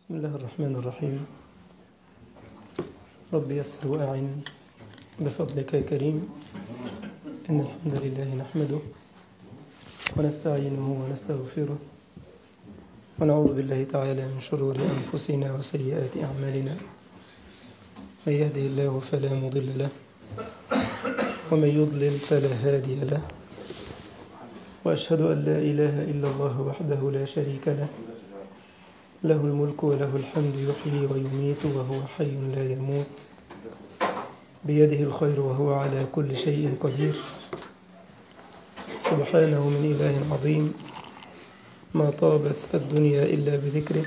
بسم الله الرحمن الرحيم رب يسر وأعن بفضلك يا كريم إن الحمد لله نحمده ونستعينه ونستغفره ونعوذ بالله تعالى من شرور أنفسنا وسيئات أعمالنا من يهده الله فلا مضل له ومن يضلل فلا هادي له وأشهد أن لا إله إلا الله وحده لا شريك له له الملك وله الحمد يحيي ويميت وهو حي لا يموت بيده الخير وهو على كل شيء قدير سبحانه من إله عظيم ما طابت الدنيا إلا بذكره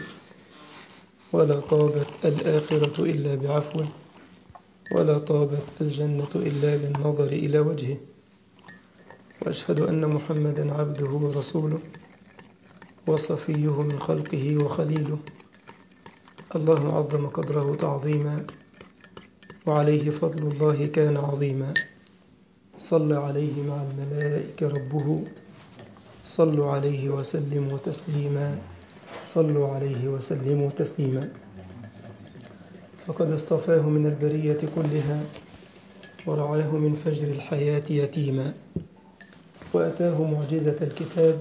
ولا طابت الآخرة إلا بعفوه ولا طابت الجنة إلا بالنظر إلى وجهه وأشهد أن محمدا عبده ورسوله وصفيه من خلقه وخليله الله عظم قدره تعظيما وعليه فضل الله كان عظيما صلى عليه مع الملائكة ربه صلوا عليه وسلموا تسليما صلوا عليه وسلموا تسليما فقد اصطفاه من البرية كلها ورعاه من فجر الحياة يتيما وأتاه معجزة الكتاب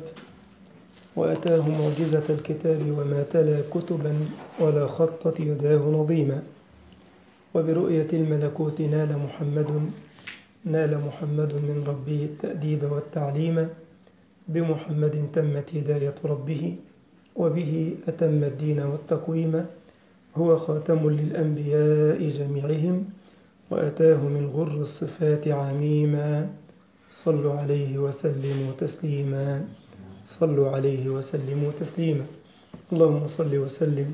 وأتاه معجزة الكتاب وما تلا كتبا ولا خطت يداه نظيما وبرؤية الملكوت نال محمد نال محمد من ربه التأديب والتعليم بمحمد تمت هداية ربه وبه أتم الدين والتقويم هو خاتم للأنبياء جميعهم وأتاه من غر الصفات عميما صلوا عليه وسلموا تسليما صلوا عليه وسلموا تسليما اللهم صل وسلم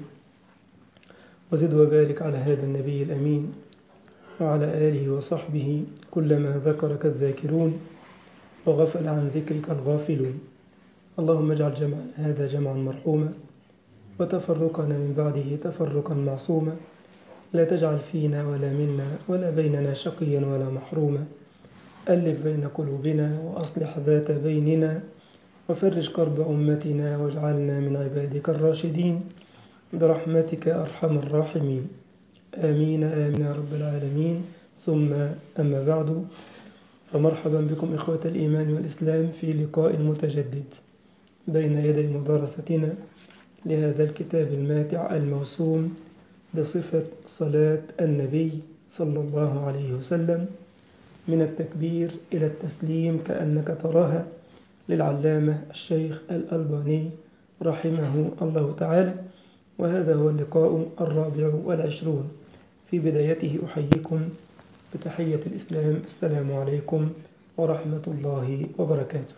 وزد وبارك على هذا النبي الأمين وعلى آله وصحبه كلما ذكرك الذاكرون وغفل عن ذكرك الغافلون اللهم اجعل جمعنا هذا جمعا مرحوما وتفرقنا من بعده تفرقا معصوما لا تجعل فينا ولا منا ولا بيننا شقيا ولا محروما ألف بين قلوبنا وأصلح ذات بيننا وفرج كرب أمتنا واجعلنا من عبادك الراشدين برحمتك أرحم الراحمين آمين آمين يا رب العالمين ثم أما بعد فمرحبا بكم إخوة الإيمان والإسلام في لقاء متجدد بين يدي مدارستنا لهذا الكتاب الماتع الموسوم بصفة صلاة النبي صلى الله عليه وسلم من التكبير إلى التسليم كأنك تراها للعلامة الشيخ الألباني رحمه الله تعالى وهذا هو اللقاء الرابع والعشرون في بدايته أحييكم بتحية الإسلام السلام عليكم ورحمة الله وبركاته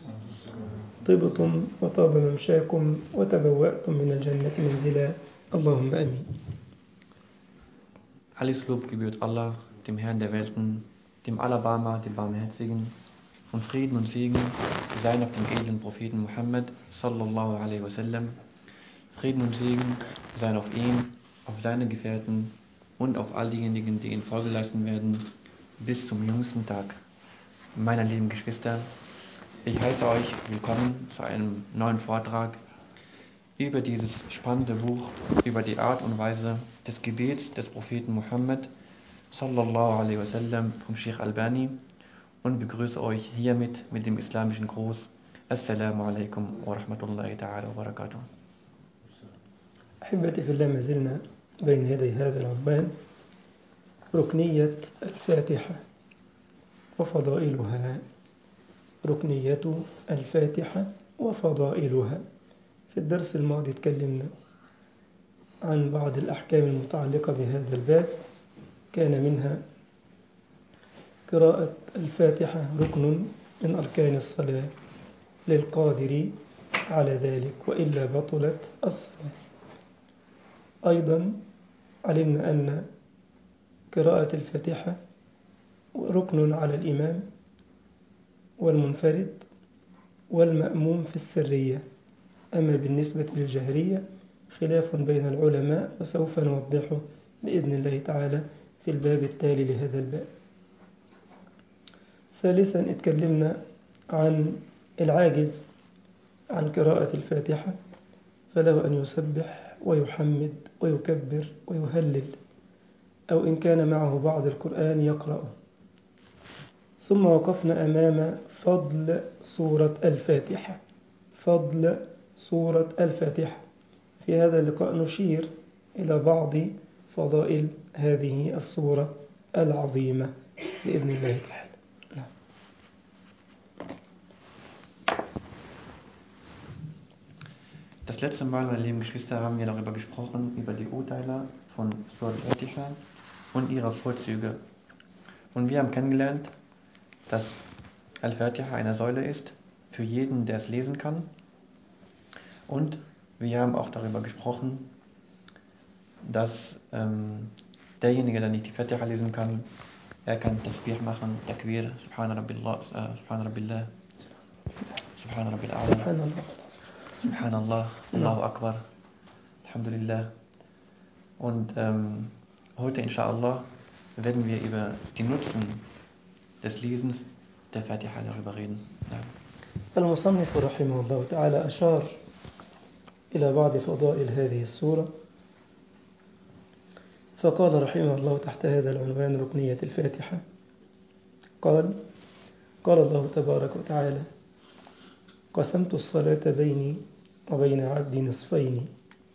طبتم وطاب ممشاكم وتبوأتم من الجنة منزلا اللهم أمين Alles Lob gebührt Allah, dem Herrn der Welten, dem Allerbarmer, dem Barmherzigen, und Frieden und Segen seien auf dem edlen Propheten Muhammad sallallahu alaihi wasallam. Frieden und Segen seien auf ihn, auf seine Gefährten und auf all diejenigen, die ihn Folge leisten werden, bis zum jüngsten Tag. Meine lieben Geschwister, ich heiße euch willkommen zu einem neuen Vortrag über dieses spannende Buch, über die Art und Weise des Gebets des Propheten Muhammad sallallahu alaihi wasallam vom Sheikh Albani und begrüße euch hiermit mit dem islamischen Gruß. Assalamu alaikum wa rahmatullahi ta'ala wa barakatuh. أحبتي في الله ما زلنا بين يدي هذا العنوان ركنية الفاتحة وفضائلها ركنية الفاتحة وفضائلها في الدرس الماضي تكلمنا عن بعض الأحكام المتعلقة بهذا الباب كان منها قراءة الفاتحة ركن من أركان الصلاة للقادر على ذلك وإلا بطلت الصلاة أيضا علمنا أن قراءة الفاتحة ركن على الإمام والمنفرد والمأموم في السرية أما بالنسبة للجهرية خلاف بين العلماء وسوف نوضحه بإذن الله تعالى في الباب التالي لهذا الباب ثالثا اتكلمنا عن العاجز عن قراءة الفاتحة فله أن يسبح ويحمد ويكبر ويهلل أو إن كان معه بعض القرآن يقرأه ثم وقفنا أمام فضل سورة الفاتحة فضل سورة الفاتحة في هذا اللقاء نشير إلى بعض فضائل هذه السورة العظيمة بإذن الله تعالى نعم. Das letzte Mal, meine lieben Geschwister, haben wir darüber gesprochen, über die Urteile von Surat al-Fatiha und ihre Vorzüge. Und wir haben kennengelernt, dass Al-Fatiha eine Säule ist für jeden, der es lesen kann. Und wir haben auch darüber gesprochen, dass ähm, derjenige, der nicht die Fatiha lesen kann, er kann Tasbih machen, Takbir, Subhana Rabbillah, äh, Subhana Rabbillah, Subhana Rabbil A'la, Subhanallah. Subhanallah, Ja. Allahu Akbar, Alhamdulillah. Und ähm, heute, inshallah, werden wir über die Nutzen des Lesens der Fatiha darüber reden. Ja. المصنف رحمه الله تعالى أشار إلى بعض فضائل هذه السورة فقال رحمه الله تحت هذا العنوان ركنية الفاتحة قال قال الله تبارك وتعالى قسمت الصلاة بيني وبين عبدي نصفين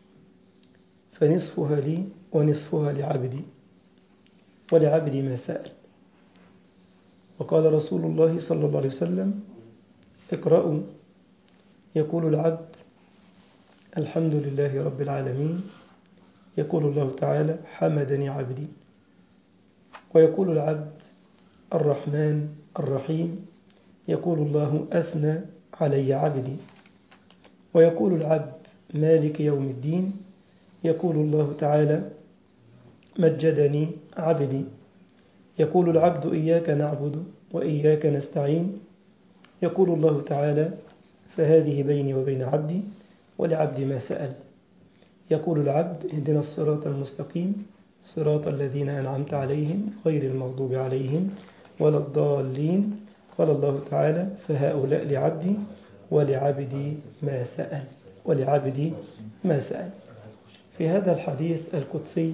فنصفها لي ونصفها لعبدي ولعبدي ما سأل وقال رسول الله صلى الله عليه وسلم اقرأوا يقول العبد الحمد لله رب العالمين يقول الله تعالى حمدني عبدي ويقول العبد الرحمن الرحيم يقول الله أثنى علي عبدي ويقول العبد مالك يوم الدين يقول الله تعالى مجدني عبدي يقول العبد إياك نعبد وإياك نستعين يقول الله تعالى فهذه بيني وبين عبدي ولعبدي ما سأل يقول العبد اهدنا الصراط المستقيم صراط الذين أنعمت عليهم غير المغضوب عليهم ولا الضالين قال الله تعالى فهؤلاء لعبدي ولعبدي ما سأل ولعبدي ما سأل في هذا الحديث القدسي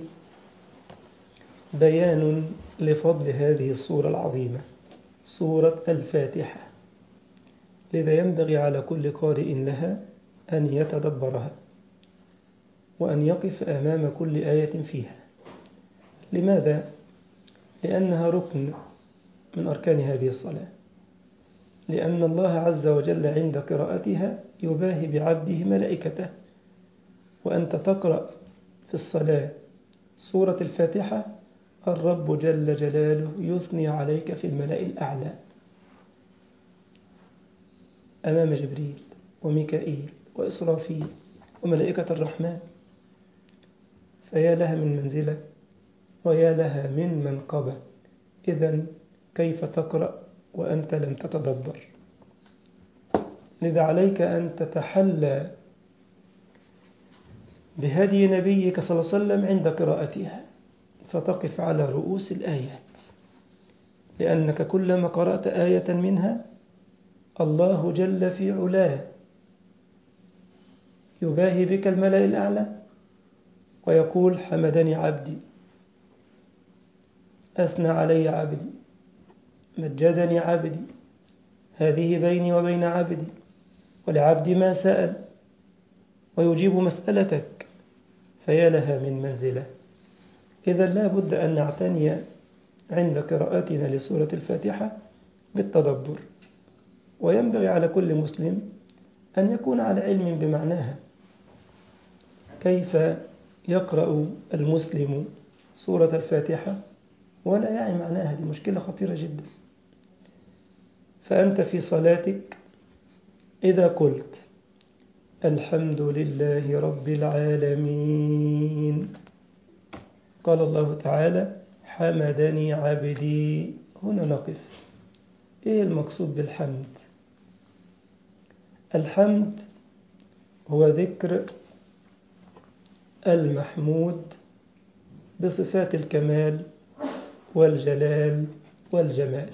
بيان لفضل هذه الصورة العظيمة سورة الفاتحة لذا ينبغي على كل قارئ لها أن يتدبرها وأن يقف أمام كل آية فيها لماذا؟ لأنها ركن من أركان هذه الصلاة لأن الله عز وجل عند قراءتها يباهي بعبده ملائكته وأنت تقرأ في الصلاة سورة الفاتحة الرب جل جلاله يثني عليك في الملأ الأعلى أمام جبريل وميكائيل وإسرافيل وملائكة الرحمن فيا لها من منزلة ويا لها من منقبة إذا كيف تقرأ وأنت لم تتدبر لذا عليك أن تتحلى بهدي نبيك صلى الله عليه وسلم عند قراءتها فتقف على رؤوس الآيات لأنك كلما قرأت آية منها الله جل في علاه يباهي بك الملأ الأعلى ويقول حمدني عبدي أثنى علي عبدي مجدني عبدي هذه بيني وبين عبدي ولعبدي ما سأل ويجيب مسألتك فيا لها من منزلة إذا لا بد أن نعتني عند قراءتنا لسورة الفاتحة بالتدبر وينبغي على كل مسلم أن يكون على علم بمعناها كيف يقرأ المسلم سورة الفاتحة ولا يعي معناها دي مشكلة خطيرة جدا فأنت في صلاتك إذا قلت الحمد لله رب العالمين قال الله تعالى حمدني عبدي هنا نقف إيه المقصود بالحمد الحمد هو ذكر المحمود بصفات الكمال والجلال والجمال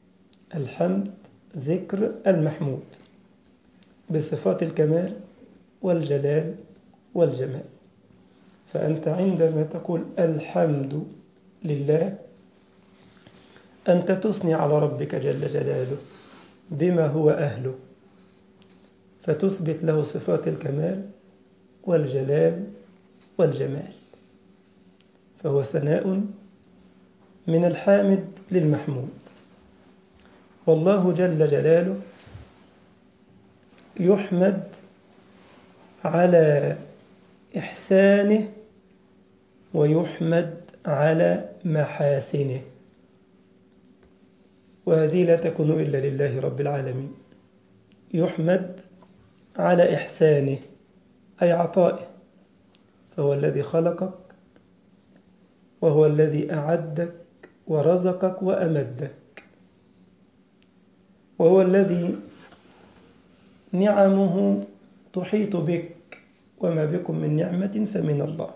الحمد ذكر المحمود بصفات الكمال والجلال والجمال فأنت عندما تقول الحمد لله أنت تثني على ربك جل جلاله بما هو أهله فتثبت له صفات الكمال والجلال والجمال فهو ثناء من الحامد للمحمود والله جل جلاله يحمد على إحسانه ويحمد على محاسنه وهذه لا تكون إلا لله رب العالمين يحمد على إحسانه أي عطائه فهو الذي خلقك وهو الذي أعدك ورزقك وأمدك وهو الذي نعمه تحيط بك وما بكم من نعمة فمن الله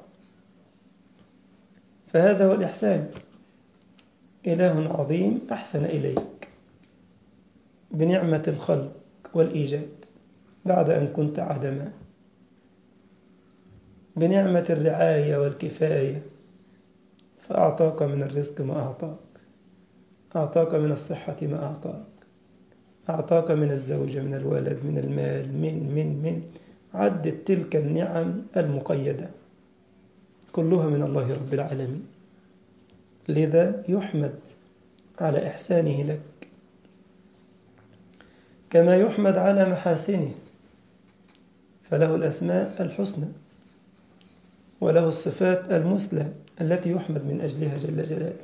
فهذا هو الإحسان إله عظيم أحسن إليك بنعمة الخلق والإيجاد بعد أن كنت عدما بنعمة الرعاية والكفاية فأعطاك من الرزق ما أعطاك أعطاك من الصحة ما أعطاك أعطاك من الزوجة من الولد من المال من من من عدت تلك النعم المقيدة كلها من الله رب العالمين لذا يحمد على إحسانه لك كما يحمد على محاسنه فله الأسماء الحسنى وله الصفات المثلى التي يحمد من أجلها جل جلاله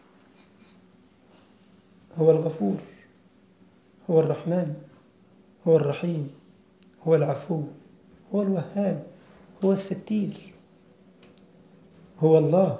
هو الغفور هو الرحمن هو الرحيم هو العفو هو الوهاب هو الستير هو الله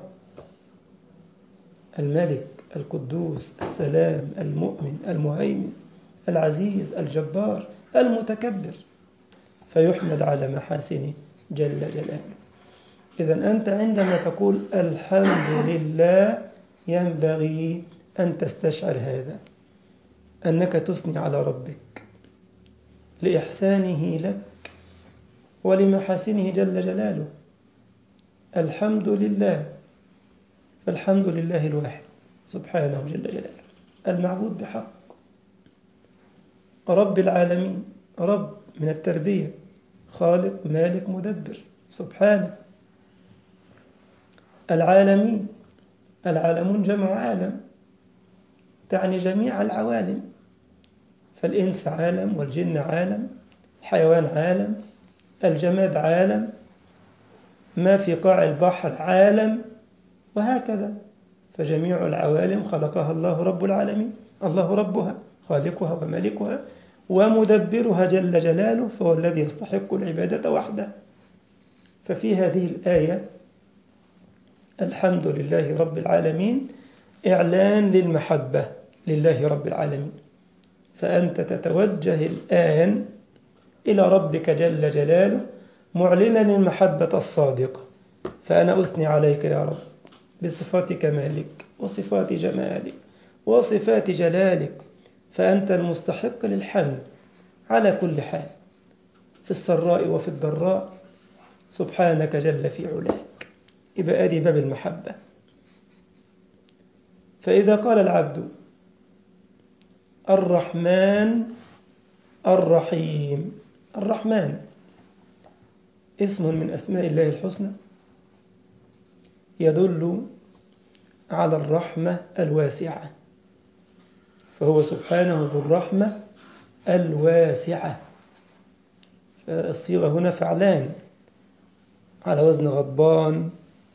الملك القدوس السلام المؤمن المهيمن العزيز الجبار المتكبر فيحمد على محاسنه جل جلاله إذا أنت عندما تقول الحمد لله ينبغي أن تستشعر هذا أنك تثني على ربك لإحسانه لك ولمحاسنه جل جلاله الحمد لله فالحمد لله الواحد سبحانه جل جلاله المعبود بحق رب العالمين رب من التربية خالق مالك مدبر سبحانه العالمين العالمون جمع عالم تعني جميع العوالم فالإنس عالم والجن عالم الحيوان عالم الجماد عالم ما في قاع البحر عالم وهكذا فجميع العوالم خلقها الله رب العالمين الله ربها خالقها ومالكها ومدبرها جل جلاله فهو الذي يستحق العبادة وحده ففي هذه الآية الحمد لله رب العالمين إعلان للمحبة لله رب العالمين فأنت تتوجه الآن إلى ربك جل جلاله معلنا المحبة الصادقة فأنا أثني عليك يا رب بصفات كمالك وصفات جمالك وصفات جلالك فأنت المستحق للحمد على كل حال في السراء وفي الضراء سبحانك جل في علاك يبقى أدي باب المحبة فإذا قال العبد الرحمن الرحيم الرحمن اسم من أسماء الله الحسنى يدل على الرحمة الواسعة فهو سبحانه ذو الرحمة الواسعة الصيغة هنا فعلان على وزن غضبان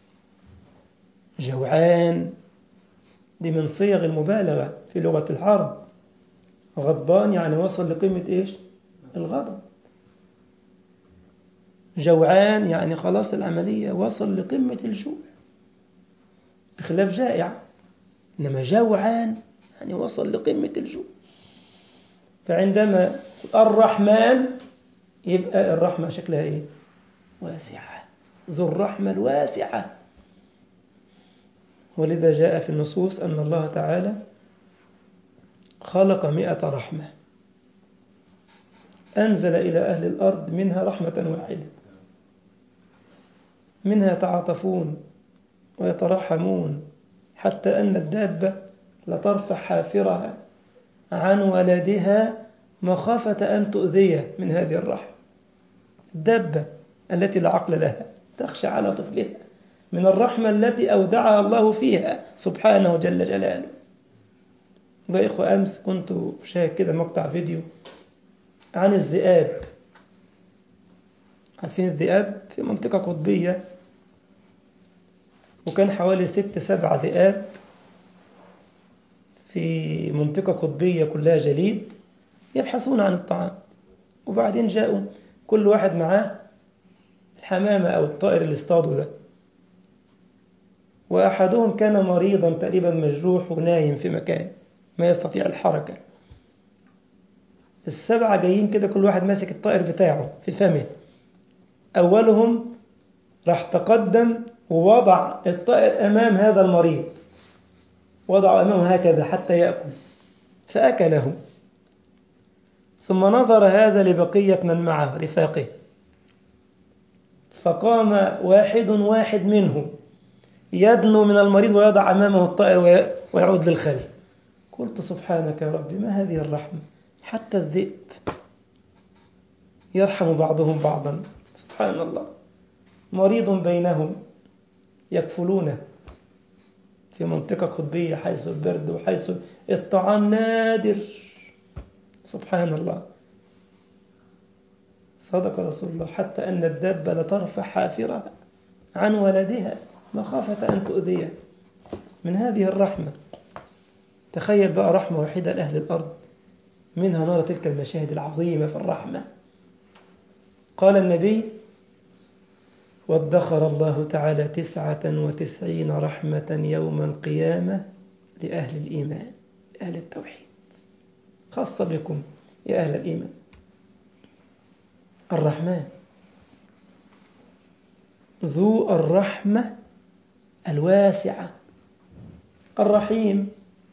جوعان دي من صيغ المبالغة في لغة العرب غضبان يعني وصل لقمة إيش الغضب جوعان يعني خلاص العملية وصل لقمة الجوع بخلاف جائع إنما جوعان يعني وصل لقمة الجوع فعندما الرحمن يبقى الرحمة شكلها إيه واسعة ذو الرحمة الواسعة ولذا جاء في النصوص أن الله تعالى خلق مئة رحمة أنزل إلى أهل الأرض منها رحمة واحدة منها يتعاطفون ويتراحمون حتى أن الدابة لترفع حافرها عن ولدها مخافة أن تؤذيه من هذه الرحمة الدابة التي لا عقل لها تخشى على طفلها من الرحمة التي أودعها الله فيها سبحانه جل جلاله وإخوة أمس كنت شاهد كده مقطع فيديو عن الذئاب عارفين الذئاب في منطقة قطبية وكان حوالي ست سبع ذئاب في منطقة قطبية كلها جليد يبحثون عن الطعام وبعدين جاءوا كل واحد معاه الحمامة أو الطائر اللي اصطادوا ده وأحدهم كان مريضا تقريبا مجروح ونايم في مكان ما يستطيع الحركة السبعة جايين كده كل واحد ماسك الطائر بتاعه في فمه أولهم راح تقدم ووضع الطائر أمام هذا المريض وضعه أمامه هكذا حتى يأكل فأكله ثم نظر هذا لبقية من معه رفاقه فقام واحد واحد منهم يدنو من المريض ويضع أمامه الطائر ويعود للخلف قلت سبحانك يا ربي ما هذه الرحمة حتى الذئب يرحم بعضهم بعضا سبحان الله مريض بينهم يكفلونه في منطقة قطبية حيث البرد وحيث الطعام نادر سبحان الله صدق رسول الله حتى أن الدابة لترفع حافرها عن ولدها مخافة أن تؤذيه من هذه الرحمة تخيل بقى رحمة واحدة لأهل الأرض منها نرى تلك المشاهد العظيمة في الرحمة قال النبي وادخر الله تعالى تسعة وتسعين رحمة يوم القيامة لأهل الإيمان أهل التوحيد خاصة بكم يا أهل الإيمان الرحمن ذو الرحمة الواسعة الرحيم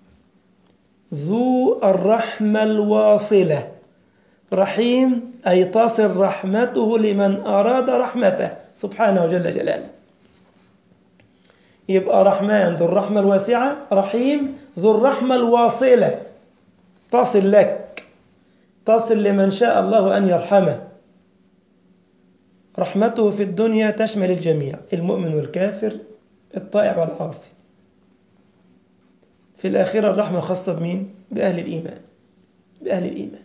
ذو الرحمة الواصلة رحيم أي تصل رحمته لمن أراد رحمته سبحانه جل جلاله يبقى رحمن ذو الرحمة الواسعة رحيم ذو الرحمة الواصلة تصل لك تصل لمن شاء الله أن يرحمه رحمته في الدنيا تشمل الجميع المؤمن والكافر الطائع والعاصي في الآخرة الرحمة خاصة بمين؟ بأهل الإيمان بأهل الإيمان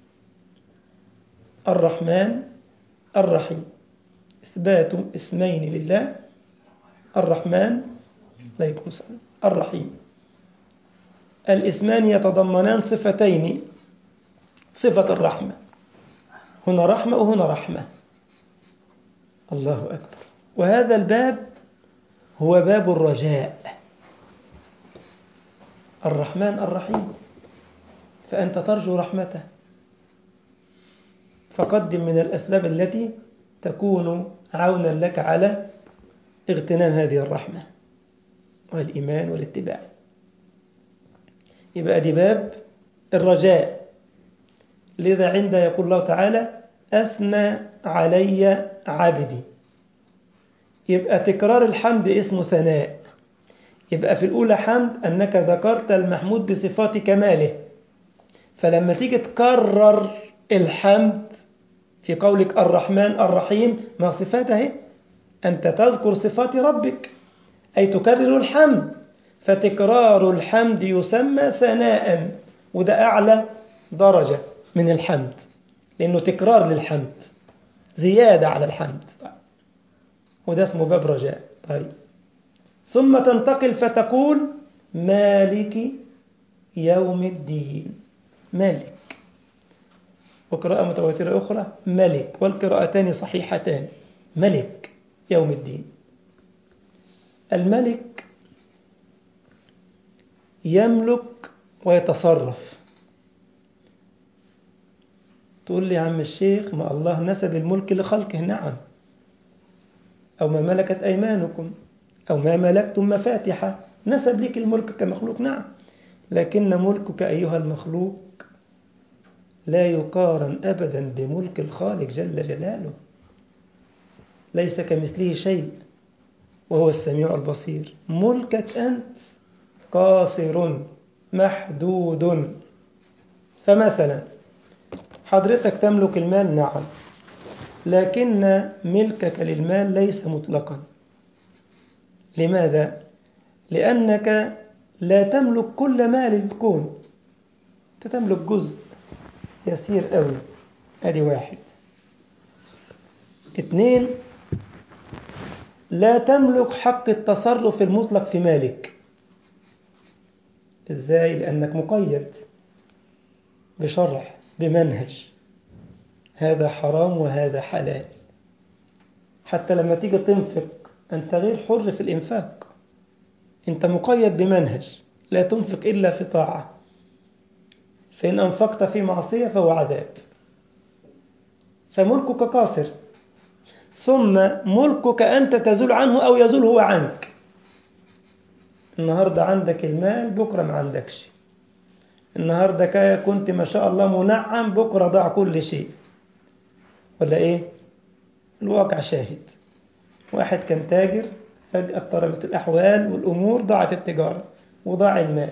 الرحمن الرحيم إثبات اسمين لله الرحمن عليكم السلام الرحيم الاسمان يتضمنان صفتين صفة الرحمة هنا رحمة وهنا رحمة الله أكبر وهذا الباب هو باب الرجاء الرحمن الرحيم فأنت ترجو رحمته فقدم من الأسباب التي تكون عونا لك على اغتنام هذه الرحمة والإيمان والاتباع يبقى دي باب الرجاء لذا عند يقول الله تعالى أثنى علي عبدي يبقى تكرار الحمد اسمه ثناء يبقى في الأولى حمد أنك ذكرت المحمود بصفات كماله فلما تيجي تكرر الحمد في قولك الرحمن الرحيم ما صفاته أنت تذكر صفات ربك أي تكرر الحمد فتكرار الحمد يسمى ثناء وده أعلى درجة من الحمد لأنه تكرار للحمد زيادة على الحمد وده اسمه باب رجاء طيب ثم تنتقل فتقول مالك يوم الدين مالك وقراءة متواترة أخرى ملك والقراءتان صحيحتان ملك يوم الدين الملك يملك ويتصرف تقول لي يا عم الشيخ ما الله نسب الملك لخلقه نعم أو ما ملكت أيمانكم أو ما ملكتم مفاتحة نسب لك الملك كمخلوق نعم لكن ملكك أيها المخلوق لا يقارن أبدا بملك الخالق جل جلاله ليس كمثله شيء وهو السميع البصير ملكك أنت قاصر محدود فمثلا حضرتك تملك المال نعم لكن ملكك للمال ليس مطلقا لماذا؟ لأنك لا تملك كل مال الكون أنت تملك جزء يسير قوي ادي واحد اثنين لا تملك حق التصرف المطلق في مالك ازاي لانك مقيد بشرع بمنهج هذا حرام وهذا حلال حتى لما تيجي تنفق انت غير حر في الانفاق انت مقيد بمنهج لا تنفق الا في طاعه فإن أنفقت في معصية فهو عذاب فملكك قاصر ثم ملكك أنت تزول عنه أو يزول هو عنك النهاردة عندك المال بكرة ما عندكش النهاردة كنت ما شاء الله منعم بكرة ضاع كل شيء ولا إيه الواقع شاهد واحد كان تاجر فجأة اضطربت الأحوال والأمور ضاعت التجارة وضاع المال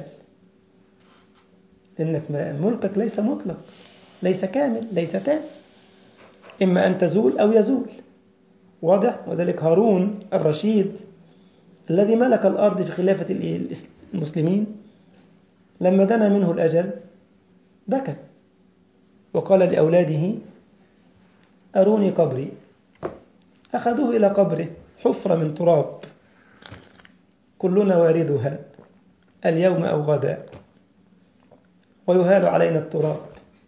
لأنك ملكك ليس مطلق ليس كامل ليس تام إما أن تزول أو يزول واضح وذلك هارون الرشيد الذي ملك الأرض في خلافة المسلمين لما دنا منه الأجل بكى وقال لأولاده أروني قبري أخذوه إلى قبره حفرة من تراب كلنا واردها اليوم أو غدا ويهال علينا التراب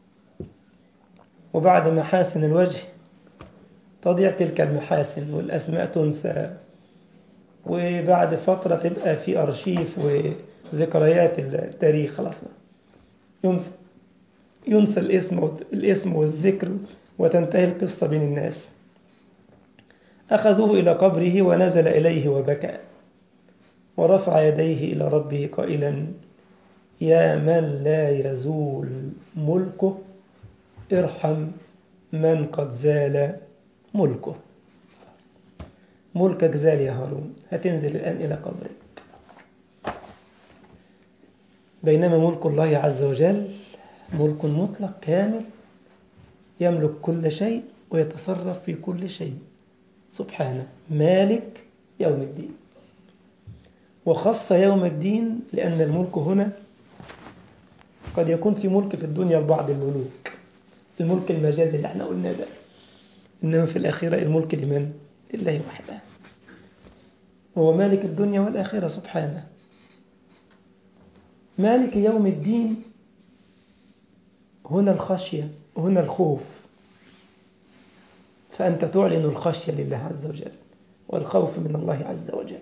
وبعد محاسن الوجه تضيع تلك المحاسن والأسماء تنسى وبعد فترة تبقى في أرشيف وذكريات التاريخ خلاص ما ينسى ينسى الاسم الاسم والذكر وتنتهي القصة بين الناس أخذوه إلى قبره ونزل إليه وبكى ورفع يديه إلى ربه قائلا يا من لا يزول ملكه ارحم من قد زال ملكه ملكك زال يا هارون هتنزل الآن إلى قبرك بينما ملك الله عز وجل ملك مطلق كامل يملك كل شيء ويتصرف في كل شيء سبحانه مالك يوم الدين وخص يوم الدين لأن الملك هنا قد يكون في ملك في الدنيا لبعض الملوك الملك المجازي اللي احنا قلنا ده إنما في الآخرة الملك لمن؟ لله وحده هو مالك الدنيا والآخرة سبحانه مالك يوم الدين هنا الخشية هنا الخوف فأنت تعلن الخشية لله عز وجل والخوف من الله عز وجل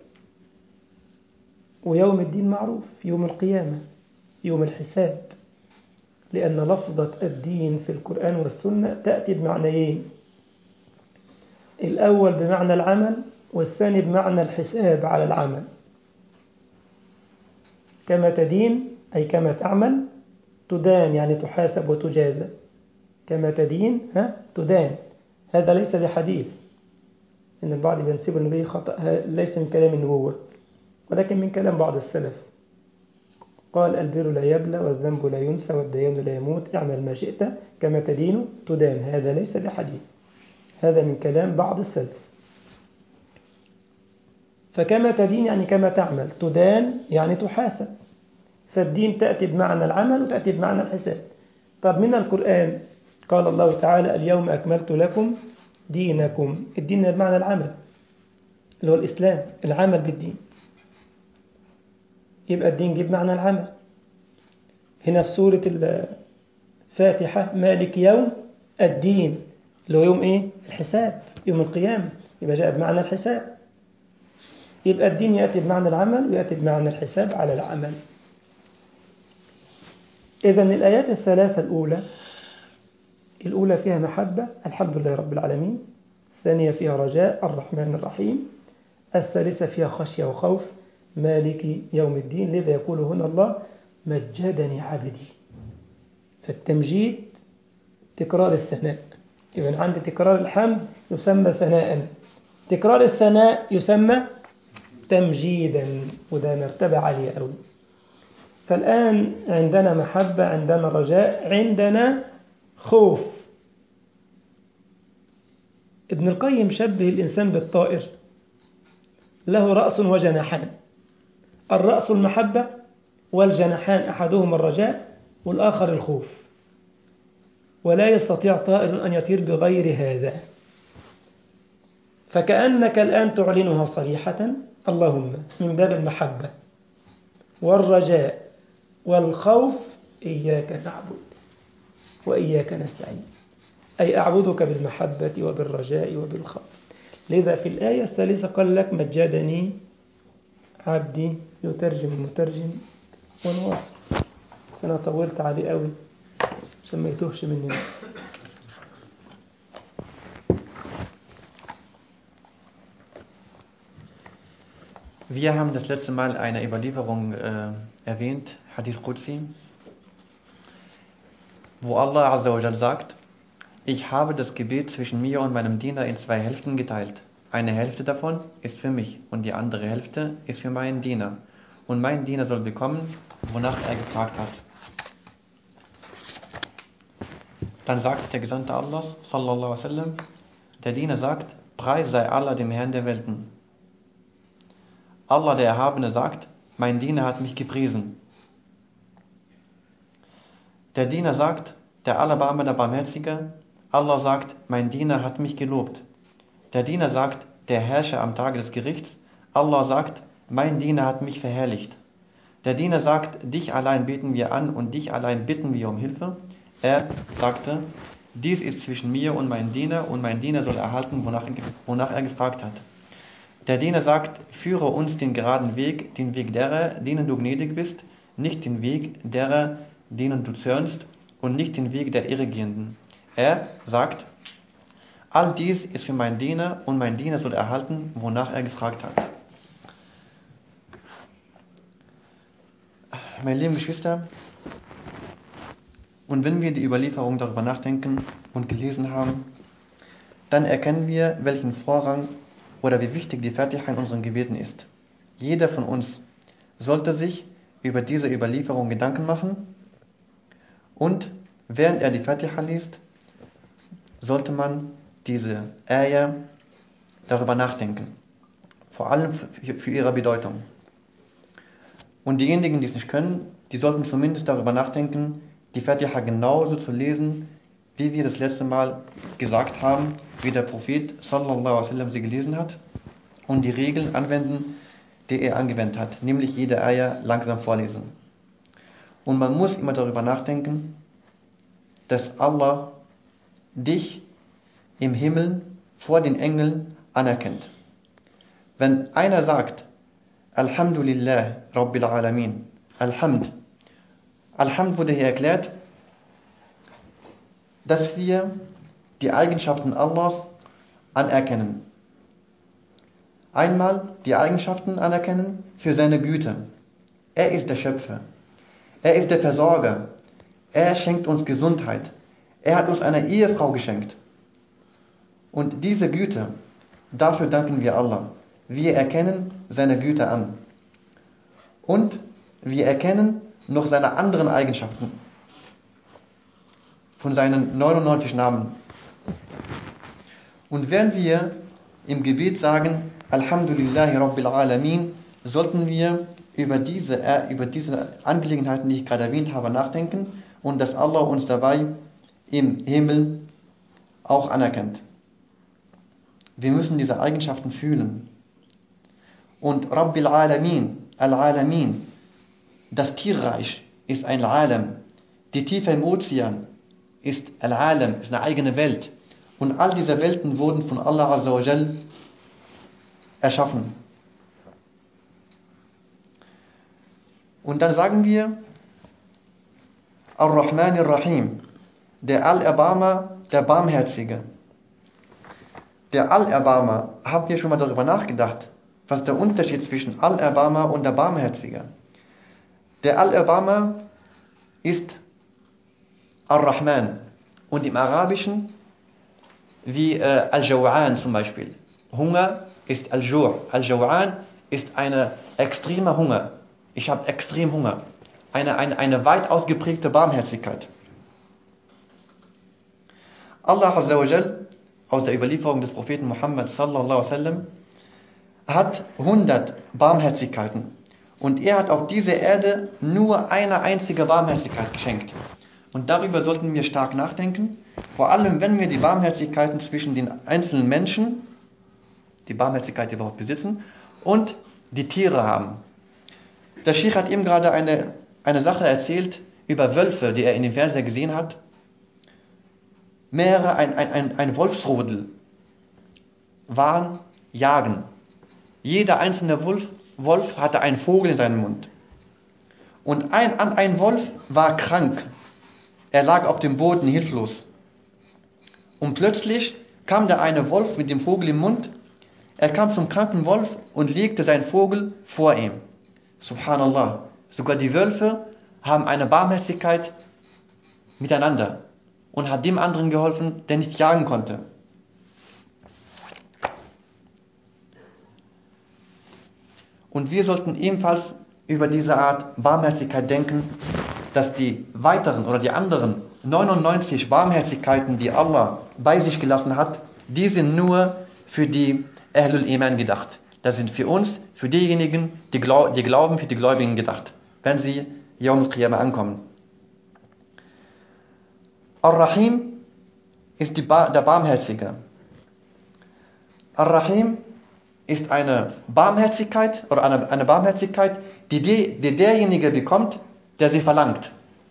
ويوم الدين معروف يوم القيامة يوم الحساب لأن لفظة الدين في القرآن والسنة تأتي بمعنيين الأول بمعنى العمل والثاني بمعنى الحساب على العمل كما تدين أي كما تعمل تدان يعني تحاسب وتجازى كما تدين ها تدان هذا ليس بحديث إن البعض بينسب النبي خطأ ليس من كلام النبوة ولكن من كلام بعض السلف قال البر لا يبلى والذنب لا ينسى والديان لا يموت اعمل ما شئت كما تدين تدان هذا ليس بحديث هذا من كلام بعض السلف فكما تدين يعني كما تعمل تدان يعني تحاسب فالدين تأتي بمعنى العمل وتأتي بمعنى الحساب طب من القرآن قال الله تعالى اليوم أكملت لكم دينكم الدين بمعنى العمل اللي هو الإسلام العمل بالدين يبقى الدين جيب معنى العمل هنا في سورة الفاتحة مالك يوم الدين اللي هو يوم ايه الحساب يوم القيامة يبقى جاء بمعنى الحساب يبقى الدين يأتي بمعنى العمل ويأتي بمعنى الحساب على العمل إذا الآيات الثلاثة الأولى الأولى فيها محبة الحمد لله رب العالمين الثانية فيها رجاء الرحمن الرحيم الثالثة فيها خشية وخوف مالك يوم الدين لذا يقول هنا الله مجدني عبدي فالتمجيد تكرار الثناء يبقى عند تكرار الحمد يسمى ثناء تكرار الثناء يسمى تمجيدا وده مرتبة عالية قوي فالآن عندنا محبة عندنا رجاء عندنا خوف ابن القيم شبه الإنسان بالطائر له رأس وجناحان الرأس المحبة والجناحان أحدهما الرجاء والآخر الخوف ولا يستطيع طائر أن يطير بغير هذا فكأنك الآن تعلنها صريحة اللهم من باب المحبة والرجاء والخوف إياك نعبد وإياك نستعين أي أعبدك بالمحبة وبالرجاء وبالخوف لذا في الآية الثالثة قال لك مجدني عبدي يترجم المترجم ونواصل بس أنا طولت عليه قوي عشان ما يتوهش مننا Wir haben das letzte Mal eine Überlieferung äh, erwähnt, Hadith Qudsi, wo Allah Azza wa Jal sagt, ich habe das Gebet zwischen mir und meinem Diener in zwei Hälften geteilt. Eine Hälfte davon ist für mich und die andere Hälfte ist für meinen Diener. Und mein Diener soll bekommen, wonach er gefragt hat. Dann sagt der Gesandte Allahs, sallallahu alaihi wasallam, der Diener sagt, Preis sei Allah dem Herrn der Welten. Allah der Erhabene sagt, mein Diener hat mich gepriesen. Der Diener sagt, der Allerbarme der Barmherzige, Allah sagt, mein Diener hat mich gelobt. Der Diener sagt, der Herrscher am Tage des Gerichts, Allah sagt, mein Diener hat mich verherrlicht. Der Diener sagt, dich allein beten wir an und dich allein bitten wir um Hilfe. Er sagte, dies ist zwischen mir und meinem Diener und mein Diener soll erhalten, wonach, wonach er gefragt hat. Der Diener sagt, führe uns den geraden Weg, den Weg derer, denen du gnädig bist, nicht den Weg derer, denen du zürnst und nicht den Weg der Irregehenden. Er sagt, all dies ist für meinen Diener und mein Diener soll erhalten, wonach er gefragt hat. Meine lieben Geschwister, und wenn wir die Überlieferung darüber nachdenken und gelesen haben, dann erkennen wir, welchen Vorrang oder wie wichtig die Fatiha in unseren Gebeten ist. Jeder von uns sollte sich über diese Überlieferung Gedanken machen und während er die Fatiha liest, sollte man diese Ayah darüber nachdenken. Vor allem für, für ihre Bedeutung. Und diejenigen, die es nicht können, die sollten zumindest darüber nachdenken, die Fatiha genauso zu lesen, wie wir das letzte Mal gesagt haben, wie der Prophet sallallahu alaihi wasallam sie gelesen hat und die Regeln anwenden, die er angewendet hat, nämlich jede Eier langsam vorlesen. Und man muss immer darüber nachdenken, dass Allah dich im Himmel vor den Engeln anerkennt. Wenn einer sagt, Alhamdulillah Rabbil Alamin, Alhamd, Alhamd wurde hier erklärt, dass wir die Eigenschaften Allahs anerkennen. Einmal die Eigenschaften anerkennen für seine Güte. Er ist der Schöpfer. Er ist der Versorger. Er schenkt uns Gesundheit. Er hat uns eine Ehefrau geschenkt. Und diese Güte, dafür danken wir Allah. Wir erkennen seine Güte an. Und wir erkennen noch seine anderen Eigenschaften von seinen 99 Namen. Und wenn wir im Gebet sagen, Alhamdulillahi Rabbil Alamin, sollten wir über diese, über diese Angelegenheiten, die ich gerade erwähnt habe, nachdenken und dass Allah uns dabei im Himmel auch anerkennt. Wir müssen diese Eigenschaften fühlen. Und Rabbil Alamin, Al-Alamin, das Tierreich ist ein Alam. Die Tiefe im Ozean ist Al-Alam, ist eine eigene Welt. Und all diese Welten wurden von Allah Azza wa Jal erschaffen. Und dann sagen wir, Ar-Rahman Ar-Rahim, der Allerbarmer, der Barmherzige. Der Allerbarmer, habt ihr schon mal darüber nachgedacht, was der Unterschied zwischen Allerbarmer und der Barmherzige? Der Allerbarmer ist Ar-Rahman und im Arabischen wie äh, Al-Jaw'an zum Beispiel. Hunger ist Al-Ju'. Al-Jaw'an ist eine extreme Hunger. Ich habe extrem Hunger. Eine, eine, eine weit ausgeprägte Barmherzigkeit. Allah Azza wa Jal, aus der Überlieferung des Propheten Muhammad sallallahu alaihi wasallam, hat 100 Barmherzigkeiten. Und er hat auf dieser Erde nur eine einzige Barmherzigkeit geschenkt. Und darüber sollten wir stark nachdenken, vor allem wenn wir die Barmherzigkeiten zwischen den einzelnen Menschen, die Barmherzigkeit, die wir überhaupt besitzen, und die Tiere haben. Der Sheikh hat ihm gerade eine, eine Sache erzählt über Wölfe, die er in dem Fernseher gesehen hat. Mehrere, ein, ein, ein, ein Wolfsrudel waren jagen. Jeder einzelne Wolf, Wolf hatte einen Vogel in seinem Mund. Und ein, ein Wolf war krank. Er lag auf dem Boden hilflos. Und plötzlich kam der eine Wolf mit dem Vogel im Mund. Er kam zum kranken Wolf und legte seinen Vogel vor ihm. Subhanallah. Sogar die Wölfe haben eine Barmherzigkeit miteinander und hat dem anderen geholfen, der nicht jagen konnte. Und wir sollten ebenfalls über diese Art Barmherzigkeit denken, dass die weiteren oder die anderen 99 Barmherzigkeiten, die Allah bei sich gelassen hat, die sind nur für die Ahlul Iman gedacht. Das sind für uns, für diejenigen, die, glaub, die glauben, für die Gläubigen gedacht, wenn sie Yawm al-Qiyamah ankommen. Ar-Rahim ist ba der Barmherzige. Ar-Rahim ist eine Barmherzigkeit oder eine, eine Barmherzigkeit, die, die, die derjenige bekommt, der sie verlangt.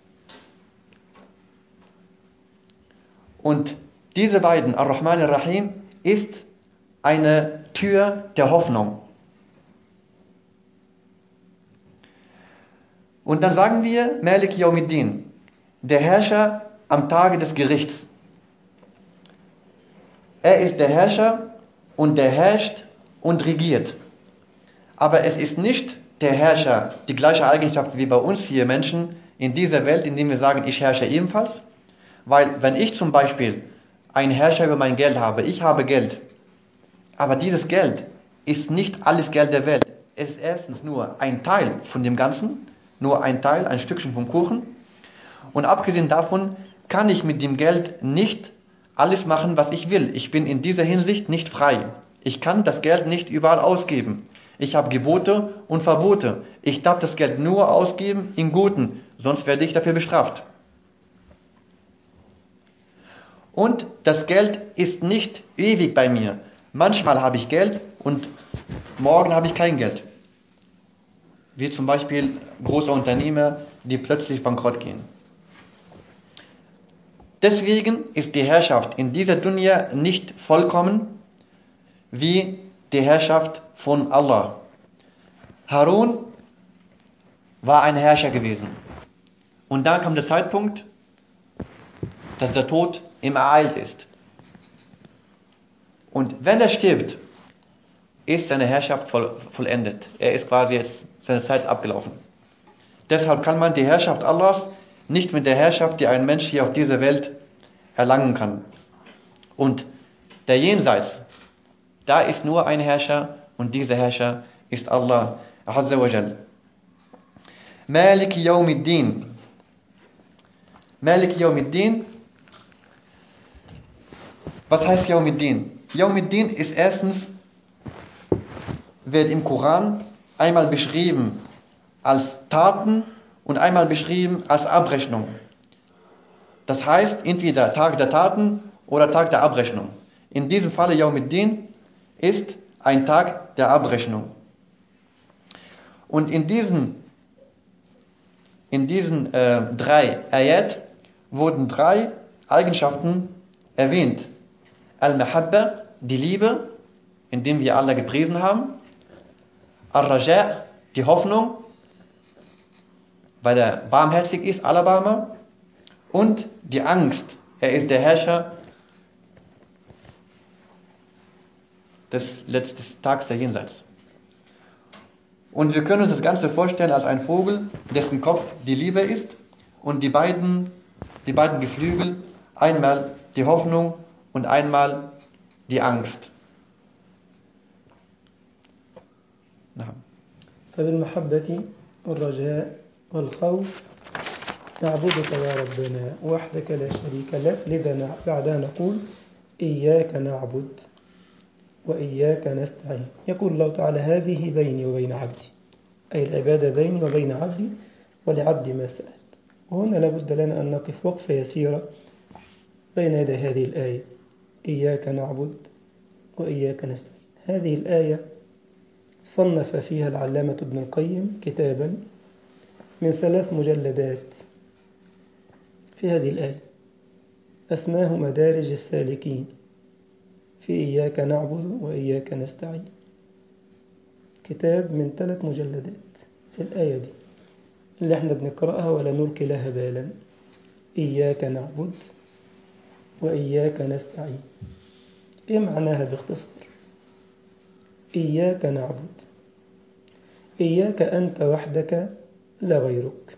Und diese beiden, Ar-Rahman und Ar-Rahim, ist eine Tür der Hoffnung. Und dann sagen wir, Malik Yawmiddin, der Herrscher am Tage des Gerichts. Er ist der Herrscher und der herrscht und regiert. Aber es ist nicht der Herrscher die gleiche Eigenschaft wie bei uns hier Menschen in dieser Welt, indem wir sagen, ich herrsche ebenfalls. Weil wenn ich zum Beispiel einen Herrscher über mein Geld habe, ich habe Geld, aber dieses Geld ist nicht alles Geld der Welt. Es ist erstens nur ein Teil von dem Ganzen, nur ein Teil, ein Stückchen vom Kuchen. Und abgesehen davon kann ich mit dem Geld nicht alles machen, was ich will. Ich bin in dieser Hinsicht nicht frei. Ich kann das Geld nicht überall ausgeben. Ich habe Gebote und Verbote. Ich darf das Geld nur ausgeben in Guten, sonst werde ich dafür bestraft. Und das Geld ist nicht ewig bei mir. Manchmal habe ich Geld und morgen habe ich kein Geld. Wie zum Beispiel große Unternehmer, die plötzlich bankrott gehen. Deswegen ist die Herrschaft in dieser Dunya nicht vollkommen wie die Herrschaft von Allah. Harun war ein Herrscher gewesen. Und dann kam der Zeitpunkt, dass der Tod ihm ereilt ist. Und wenn er stirbt, ist seine Herrschaft voll, vollendet. Er ist quasi jetzt, seine Zeit ist abgelaufen. Deshalb kann man die Herrschaft Allahs nicht mit der Herrschaft, die ein Mensch hier auf dieser Welt erlangen kann. Und der Jenseits, da ist nur ein Herrscher und dieser Herrscher ist Allah Azza wa Jal. Malik Yawmiddin. Malik Yawmiddin. Was heißt Yawmiddin? Yawmiddin ist erstens, wird im Koran einmal beschrieben als Taten und einmal beschrieben als Abrechnung. Das heißt, entweder Tag der Taten oder Tag der Abrechnung. In diesem Falle Yawmiddin ist ein Tag der Abrechnung. Und in diesen, in diesen äh, drei Ayat wurden drei Eigenschaften erwähnt. Al-Mahabba, die Liebe, in dem wir Allah gepriesen haben. Al-Raja, die Hoffnung, weil er barmherzig ist, Alabarmer. Und die Angst, er ist der Herrscher des letzten Tags der Jenseits. Und wir können uns das Ganze vorstellen als ein Vogel, dessen Kopf die Liebe ist und die beiden, die beiden Geflügel Einmal die Hoffnung und einmal die Angst. نعم فبالمحبة والرجاء والخوف نعبدك يا ربنا وحدك لا شريك لك لذا نع- بعدها نقول إياك نعبد وإياك نستعين يقول الله تعالى هذه بيني وبين عبدي أي العبادة بيني وبين عبدي ولعبدي ما سأل وهنا لابد لنا أن نقف وقفة يسيرة بين يدي هذه الآية إياك نعبد وإياك نستعين هذه الآية صنف فيها العلامة ابن القيم كتابا من ثلاث مجلدات في هذه الآية أسماه مدارج السالكين في إياك نعبد وإياك نستعين كتاب من ثلاث مجلدات في الآية دي اللي احنا بنقرأها ولا نلقي لها بالا إياك نعبد وإياك نستعين إيه معناها باختصار إياك نعبد إياك أنت وحدك لا غيرك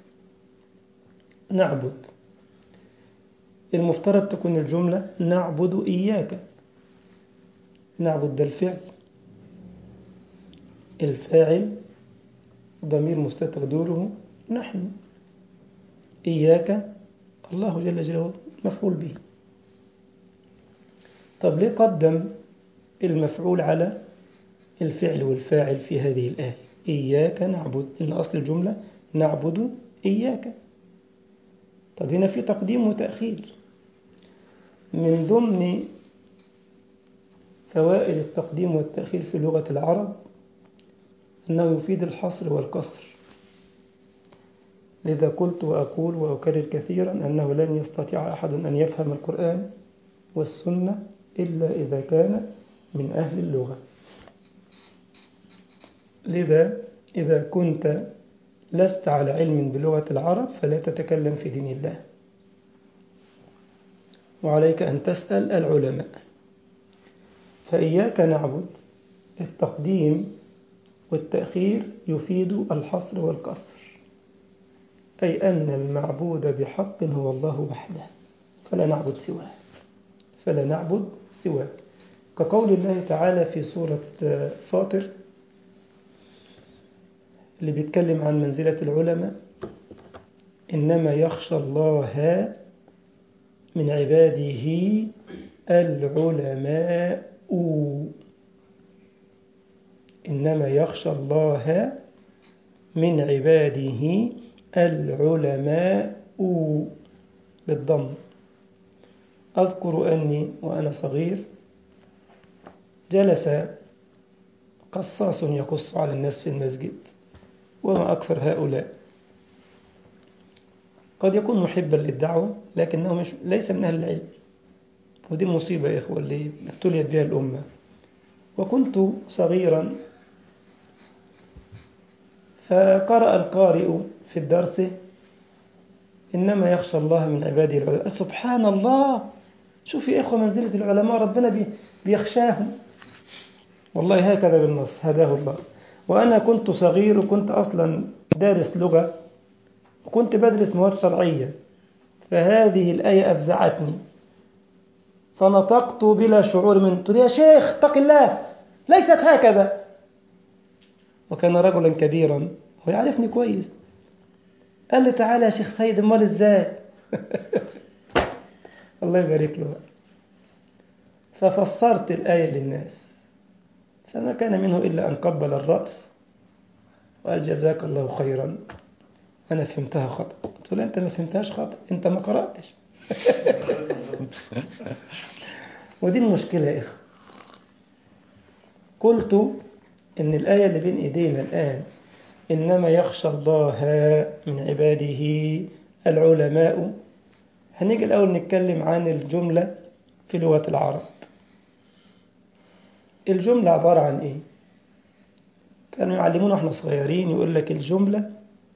نعبد المفترض تكون الجملة نعبد إياك نعبد ده الفعل الفاعل ضمير مستتر دوره نحن إياك الله جل جلاله مفعول به طب ليه قدم المفعول على الفعل والفاعل في هذه الآية إياك نعبد إن أصل الجملة نعبد إياك طب هنا في تقديم وتأخير من ضمن فوائد التقديم والتأخير في لغة العرب أنه يفيد الحصر والقصر لذا قلت وأقول وأكرر كثيرا أنه لن يستطيع أحد أن يفهم القرآن والسنة إلا إذا كان من أهل اللغة لذا إذا كنت لست على علم بلغة العرب فلا تتكلم في دين الله وعليك أن تسأل العلماء فإياك نعبد التقديم والتأخير يفيد الحصر والقصر أي أن المعبود بحق هو الله وحده فلا نعبد سواه فلا نعبد سواه كقول الله تعالى في سورة فاطر اللي بيتكلم عن منزلة العلماء إنما يخشى الله من عباده العلماء إنما يخشى الله من عباده العلماء بالضم أذكر أني وأنا صغير جلس قصاص يقص على الناس في المسجد وما أكثر هؤلاء قد يكون محبا للدعوة لكنه مش ليس من أهل العلم ودي مصيبة يا إخوة اللي ابتليت بها الأمة وكنت صغيرا فقرأ القارئ في الدرس إنما يخشى الله من عباده العلماء سبحان الله شوف يا إخوة منزلة العلماء ربنا بيخشاهم والله هكذا بالنص هداه الله وأنا كنت صغير وكنت أصلا دارس لغة وكنت بدرس مواد شرعية فهذه الآية أفزعتني فنطقت بلا شعور من قلت يا شيخ اتق الله ليست هكذا وكان رجلا كبيرا هو يعرفني كويس قال لي تعالى يا شيخ سيد امال ازاي الله يبارك له ففسرت الآية للناس فما كان منه إلا أن قبل الرأس وقال جزاك الله خيرا أنا فهمتها خطأ قلت له أنت ما فهمتهاش خطأ أنت ما قرأتش ودي المشكلة يا إخوة قلت إن الآية اللي بين إيدينا الآن إنما يخشى الله من عباده العلماء هنيجي الأول نتكلم عن الجملة في لغة العرب الجملة عبارة عن إيه؟ كانوا يعلمونا إحنا صغيرين يقول لك الجملة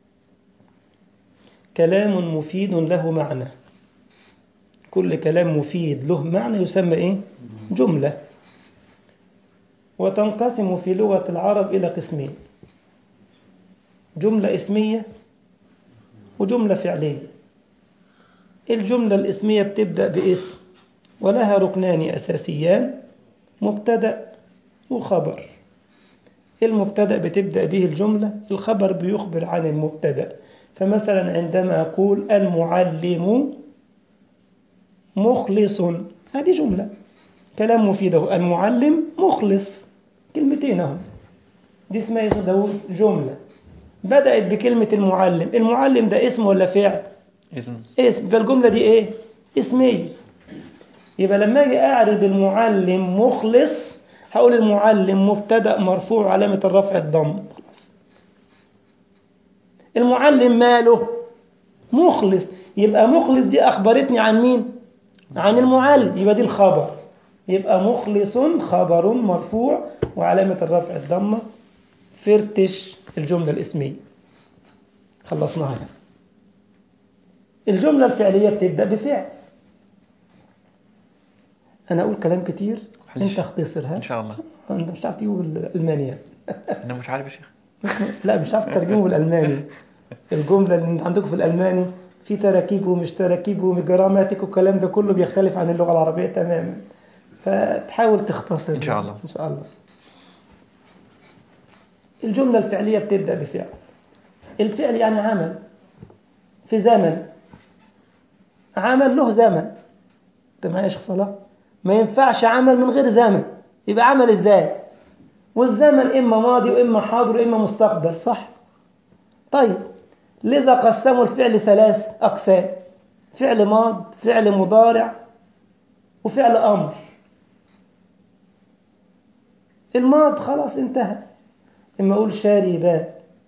كلام مفيد له معنى كل كلام مفيد له معنى يسمى إيه؟ جملة وتنقسم في لغة العرب إلى قسمين جملة اسمية وجملة فعلية الجملة الاسمية بتبدأ باسم ولها ركنان أساسيان مبتدأ وخبر المبتدأ بتبدأ به الجملة الخبر بيخبر عن المبتدأ فمثلا عندما أقول المعلم مخلص هذه جملة كلام مفيد أهو. المعلم مخلص كلمتين اهو دي اسمها ايش داود جملة بدأت بكلمة المعلم المعلم ده اسم ولا فعل اسم اسم يبقى الجملة دي ايه اسمية يبقى لما اجي اعرب المعلم مخلص هقول المعلم مبتدأ مرفوع علامة الرفع الضم خلاص المعلم ماله مخلص يبقى مخلص دي اخبرتني عن مين عن المعلم يبقى دي الخبر يبقى مخلص خبر مرفوع وعلامة الرفع الضمة فرتش الجملة الاسمية خلصناها الجملة الفعلية بتبدأ بفعل أنا أقول كلام كتير معلش. أنت اختصرها إن شاء الله أنت مش عارف تجيبه بالألمانيا أنا مش عارف يا شيخ لا مش عارف تترجمه بالألماني الجملة اللي عندكم في الألماني في تراكيب ومش تراكيب وجراماتيك والكلام ده كله بيختلف عن اللغة العربية تماما فتحاول تختصر إن شاء الله. إن شاء الله الجملة الفعلية بتبدأ بفعل الفعل يعني عمل في زمن عمل له زمن انت معايا يا شيخ صلاح ما ينفعش عمل من غير زمن يبقى عمل ازاي والزمن اما ماضي واما حاضر واما مستقبل صح طيب لذا قسموا الفعل ثلاث اقسام فعل ماض فعل مضارع وفعل امر الماض خلاص انتهى اما اقول شاربا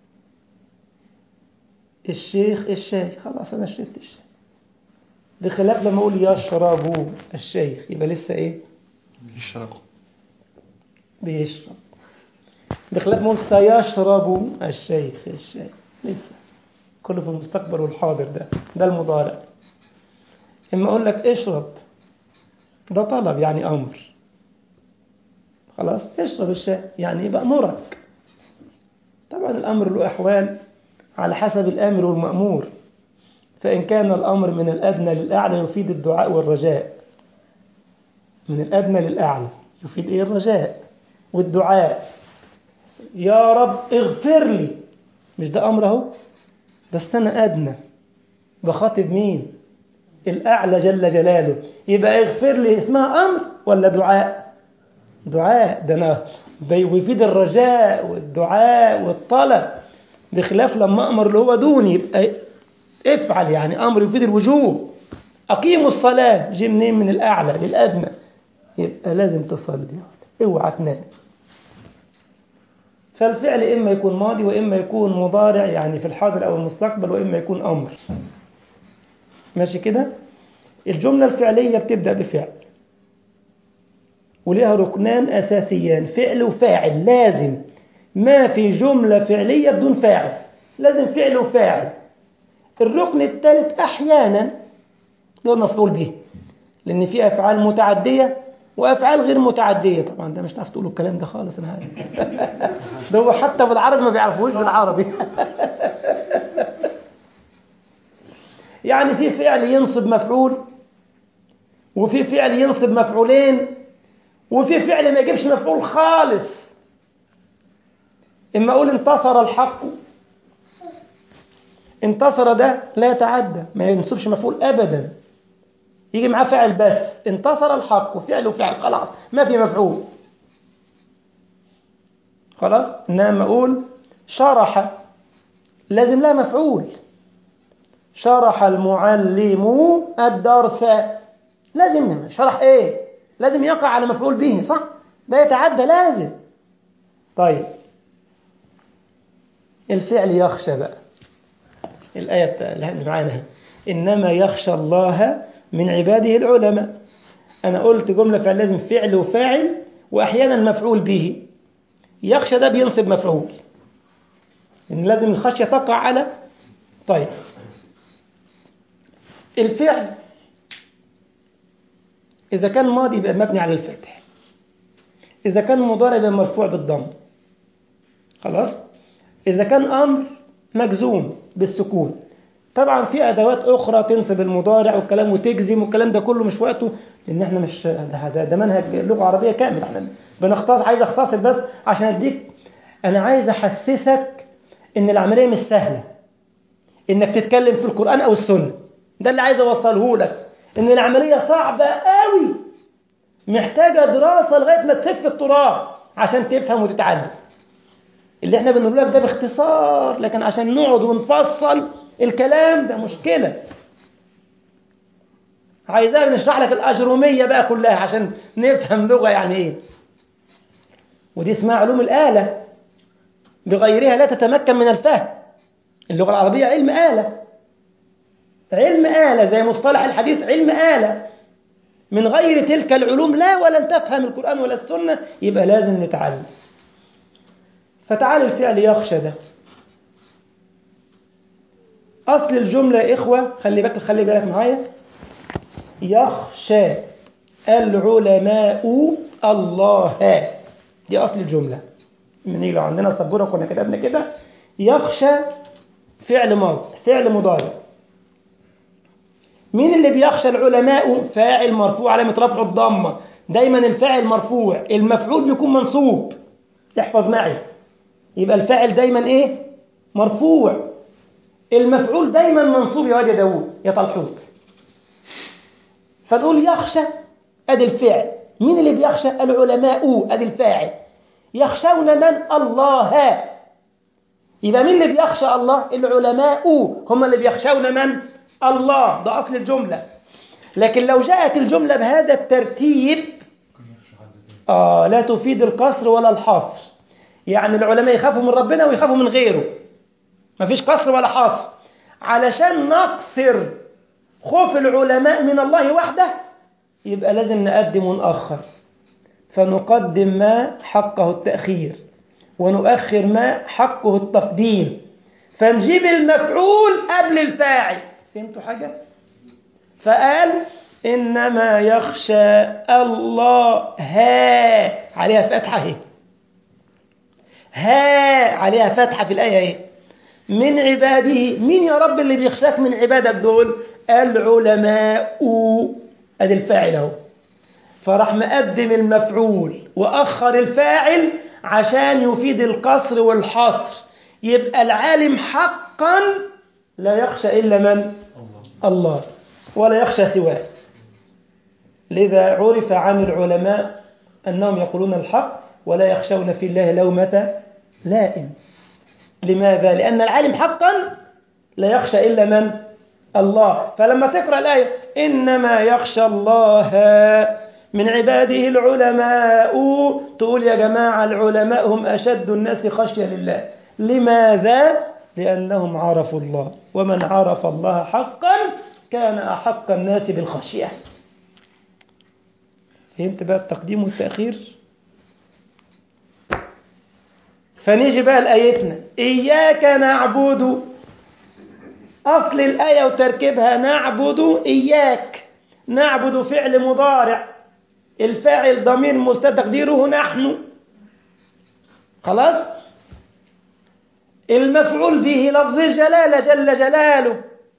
الشيخ الشاي خلاص انا شربت الشاي بخلاف لما اقول يشرب الشيخ يبقى لسه ايه الشرب بيشرب بخلاف ما اقول سيشرب الشيخ الشاي لسه كله في المستقبل والحاضر ده ده المضارع اما اقول لك اشرب ده طلب يعني امر خلاص اشرب الشاي يعني يبقى امرك طبعا الامر له احوال على حسب الامر والمامور فان كان الامر من الادنى للاعلى يفيد الدعاء والرجاء من الادنى للاعلى يفيد ايه الرجاء والدعاء يا رب اغفر لي مش ده امر اهو بس انا ادنى بخاطب مين الاعلى جل جلاله يبقى اغفر لي اسمها امر ولا دعاء دعاء ده انا بيفيد الرجاء والدعاء والطلب بخلاف لما امر اللي هو دوني يبقى افعل يعني امر يفيد الوجوب اقيموا الصلاه جه منين من الاعلى للادنى يبقى لازم تصلي اوعى تنام فالفعل إما يكون ماضي وإما يكون مضارع يعني في الحاضر أو المستقبل وإما يكون أمر ماشي كده الجملة الفعلية بتبدأ بفعل ولها ركنان أساسيان فعل وفاعل لازم ما في جملة فعلية بدون فاعل لازم فعل وفاعل الركن الثالث أحيانا دول مفعول به لأن في أفعال متعدية وأفعال غير متعدية طبعا ده مش هتعرف تقولوا الكلام ده خالص أنا عارف ده هو حتى بالعربي ما بيعرفوش بالعربي يعني في فعل ينصب مفعول وفي فعل ينصب مفعولين وفي فعل ما يجيبش مفعول خالص إما أقول انتصر الحق انتصر ده لا يتعدى ما ينصبش مفعول أبدا يجي معاه فعل بس انتصر الحق وفعل وفعل خلاص ما في مفعول خلاص انما اقول شرح لازم لها مفعول شرح المعلم الدرس لازم شرح ايه لازم يقع على مفعول به صح ده يتعدى لازم طيب الفعل يخشى بقى الآية اللي معانا إنما يخشى الله من عباده العلماء أنا قلت جملة فعل لازم فعل وفاعل وأحيانا مفعول به يخشى ده بينصب مفعول إن لازم الخشية تقع على طيب الفعل إذا كان ماضي يبقى مبني على الفتح إذا كان مضارع يبقى مرفوع بالضم خلاص إذا كان أمر مجزوم بالسكون طبعا في ادوات اخرى تنسب المضارع والكلام وتجزم والكلام ده كله مش وقته لان احنا مش ده, ده, ده منهج لغه عربيه كامل احنا بنختصر عايز اختصر بس عشان اديك انا عايز احسسك ان العمليه مش سهله انك تتكلم في القران او السنه ده اللي عايز اوصله لك ان العمليه صعبه قوي محتاجه دراسه لغايه ما تسف التراب عشان تفهم وتتعلم اللي احنا بنقول لك ده باختصار لكن عشان نقعد ونفصل الكلام ده مشكله عايزاه نشرح لك الاجروميه بقى كلها عشان نفهم لغه يعني ايه ودي اسمها علوم الاله بغيرها لا تتمكن من الفهم اللغه العربيه علم اله علم آلة زي مصطلح الحديث علم آلة من غير تلك العلوم لا ولن تفهم القرآن ولا السنة يبقى لازم نتعلم فتعال الفعل يخشى ده أصل الجملة يا إخوة خلي بالك خلي بالك معايا يخشى العلماء الله دي أصل الجملة من لو عندنا سبورة كنا كتبنا كده يخشى فعل ماضي فعل مضارع مين اللي بيخشى العلماء فاعل مرفوع علامة رفع الضمة دايما الفاعل مرفوع المفعول بيكون منصوب احفظ معي يبقى الفاعل دايما ايه مرفوع المفعول دايما منصوب يا واد يا داوود يا طلحوت فنقول يخشى ادي الفعل مين اللي بيخشى العلماء ادي الفاعل يخشون من الله يبقى مين اللي بيخشى الله العلماء هم اللي بيخشون من الله ده أصل الجملة لكن لو جاءت الجملة بهذا الترتيب آه لا تفيد القصر ولا الحصر يعني العلماء يخافوا من ربنا ويخافوا من غيره مفيش قصر ولا حصر علشان نقصر خوف العلماء من الله وحده يبقى لازم نقدم ونأخر فنقدم ما حقه التأخير ونؤخر ما حقه التقديم فنجيب المفعول قبل الفاعل فهمتوا حاجة؟ فقال إنما يخشى الله ها عليها فتحة اهي ها عليها فتحة في الآية اهي من عباده مين يا رب اللي بيخشاك من عبادك دول العلماء ادي الفاعل اهو فراح مقدم المفعول واخر الفاعل عشان يفيد القصر والحصر يبقى العالم حقا لا يخشى الا من الله ولا يخشى سواه لذا عرف عن العلماء انهم يقولون الحق ولا يخشون في الله لومه لائم لماذا لان العالم حقا لا يخشى الا من الله فلما تقرا الايه انما يخشى الله من عباده العلماء تقول يا جماعه العلماء هم اشد الناس خشيه لله لماذا لانهم عرفوا الله ومن عرف الله حقا كان احق الناس بالخشيه فهمت بقى التقديم والتاخير فنيجي بقى لايتنا اياك نعبد أصل الآية وتركيبها نعبد إياك نعبد فعل مضارع الفاعل ضمير مستتر تقديره نحن خلاص المفعول به لفظ الجلالة جل جلاله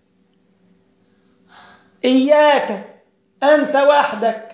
إياك أنت وحدك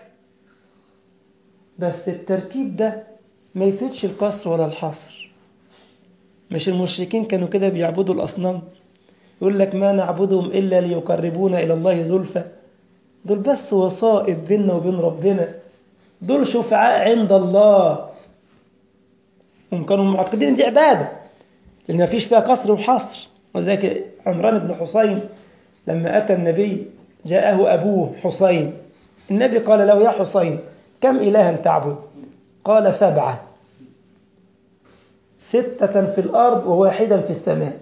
بس التركيب ده ما يفيدش القصر ولا الحصر مش المشركين كانوا كده بيعبدوا الأصنام يقول لك ما نعبدهم إلا ليقربونا إلى الله زلفى دول بس وسائط بيننا وبين ربنا دول شفعاء عند الله هم كانوا معتقدين دي عبادة لأن ما فيش فيها قصر وحصر وذلك عمران بن حسين لما أتى النبي جاءه أبوه حسين النبي قال له يا حسين كم إلها تعبد قال سبعة ستة في الأرض وواحدا في السماء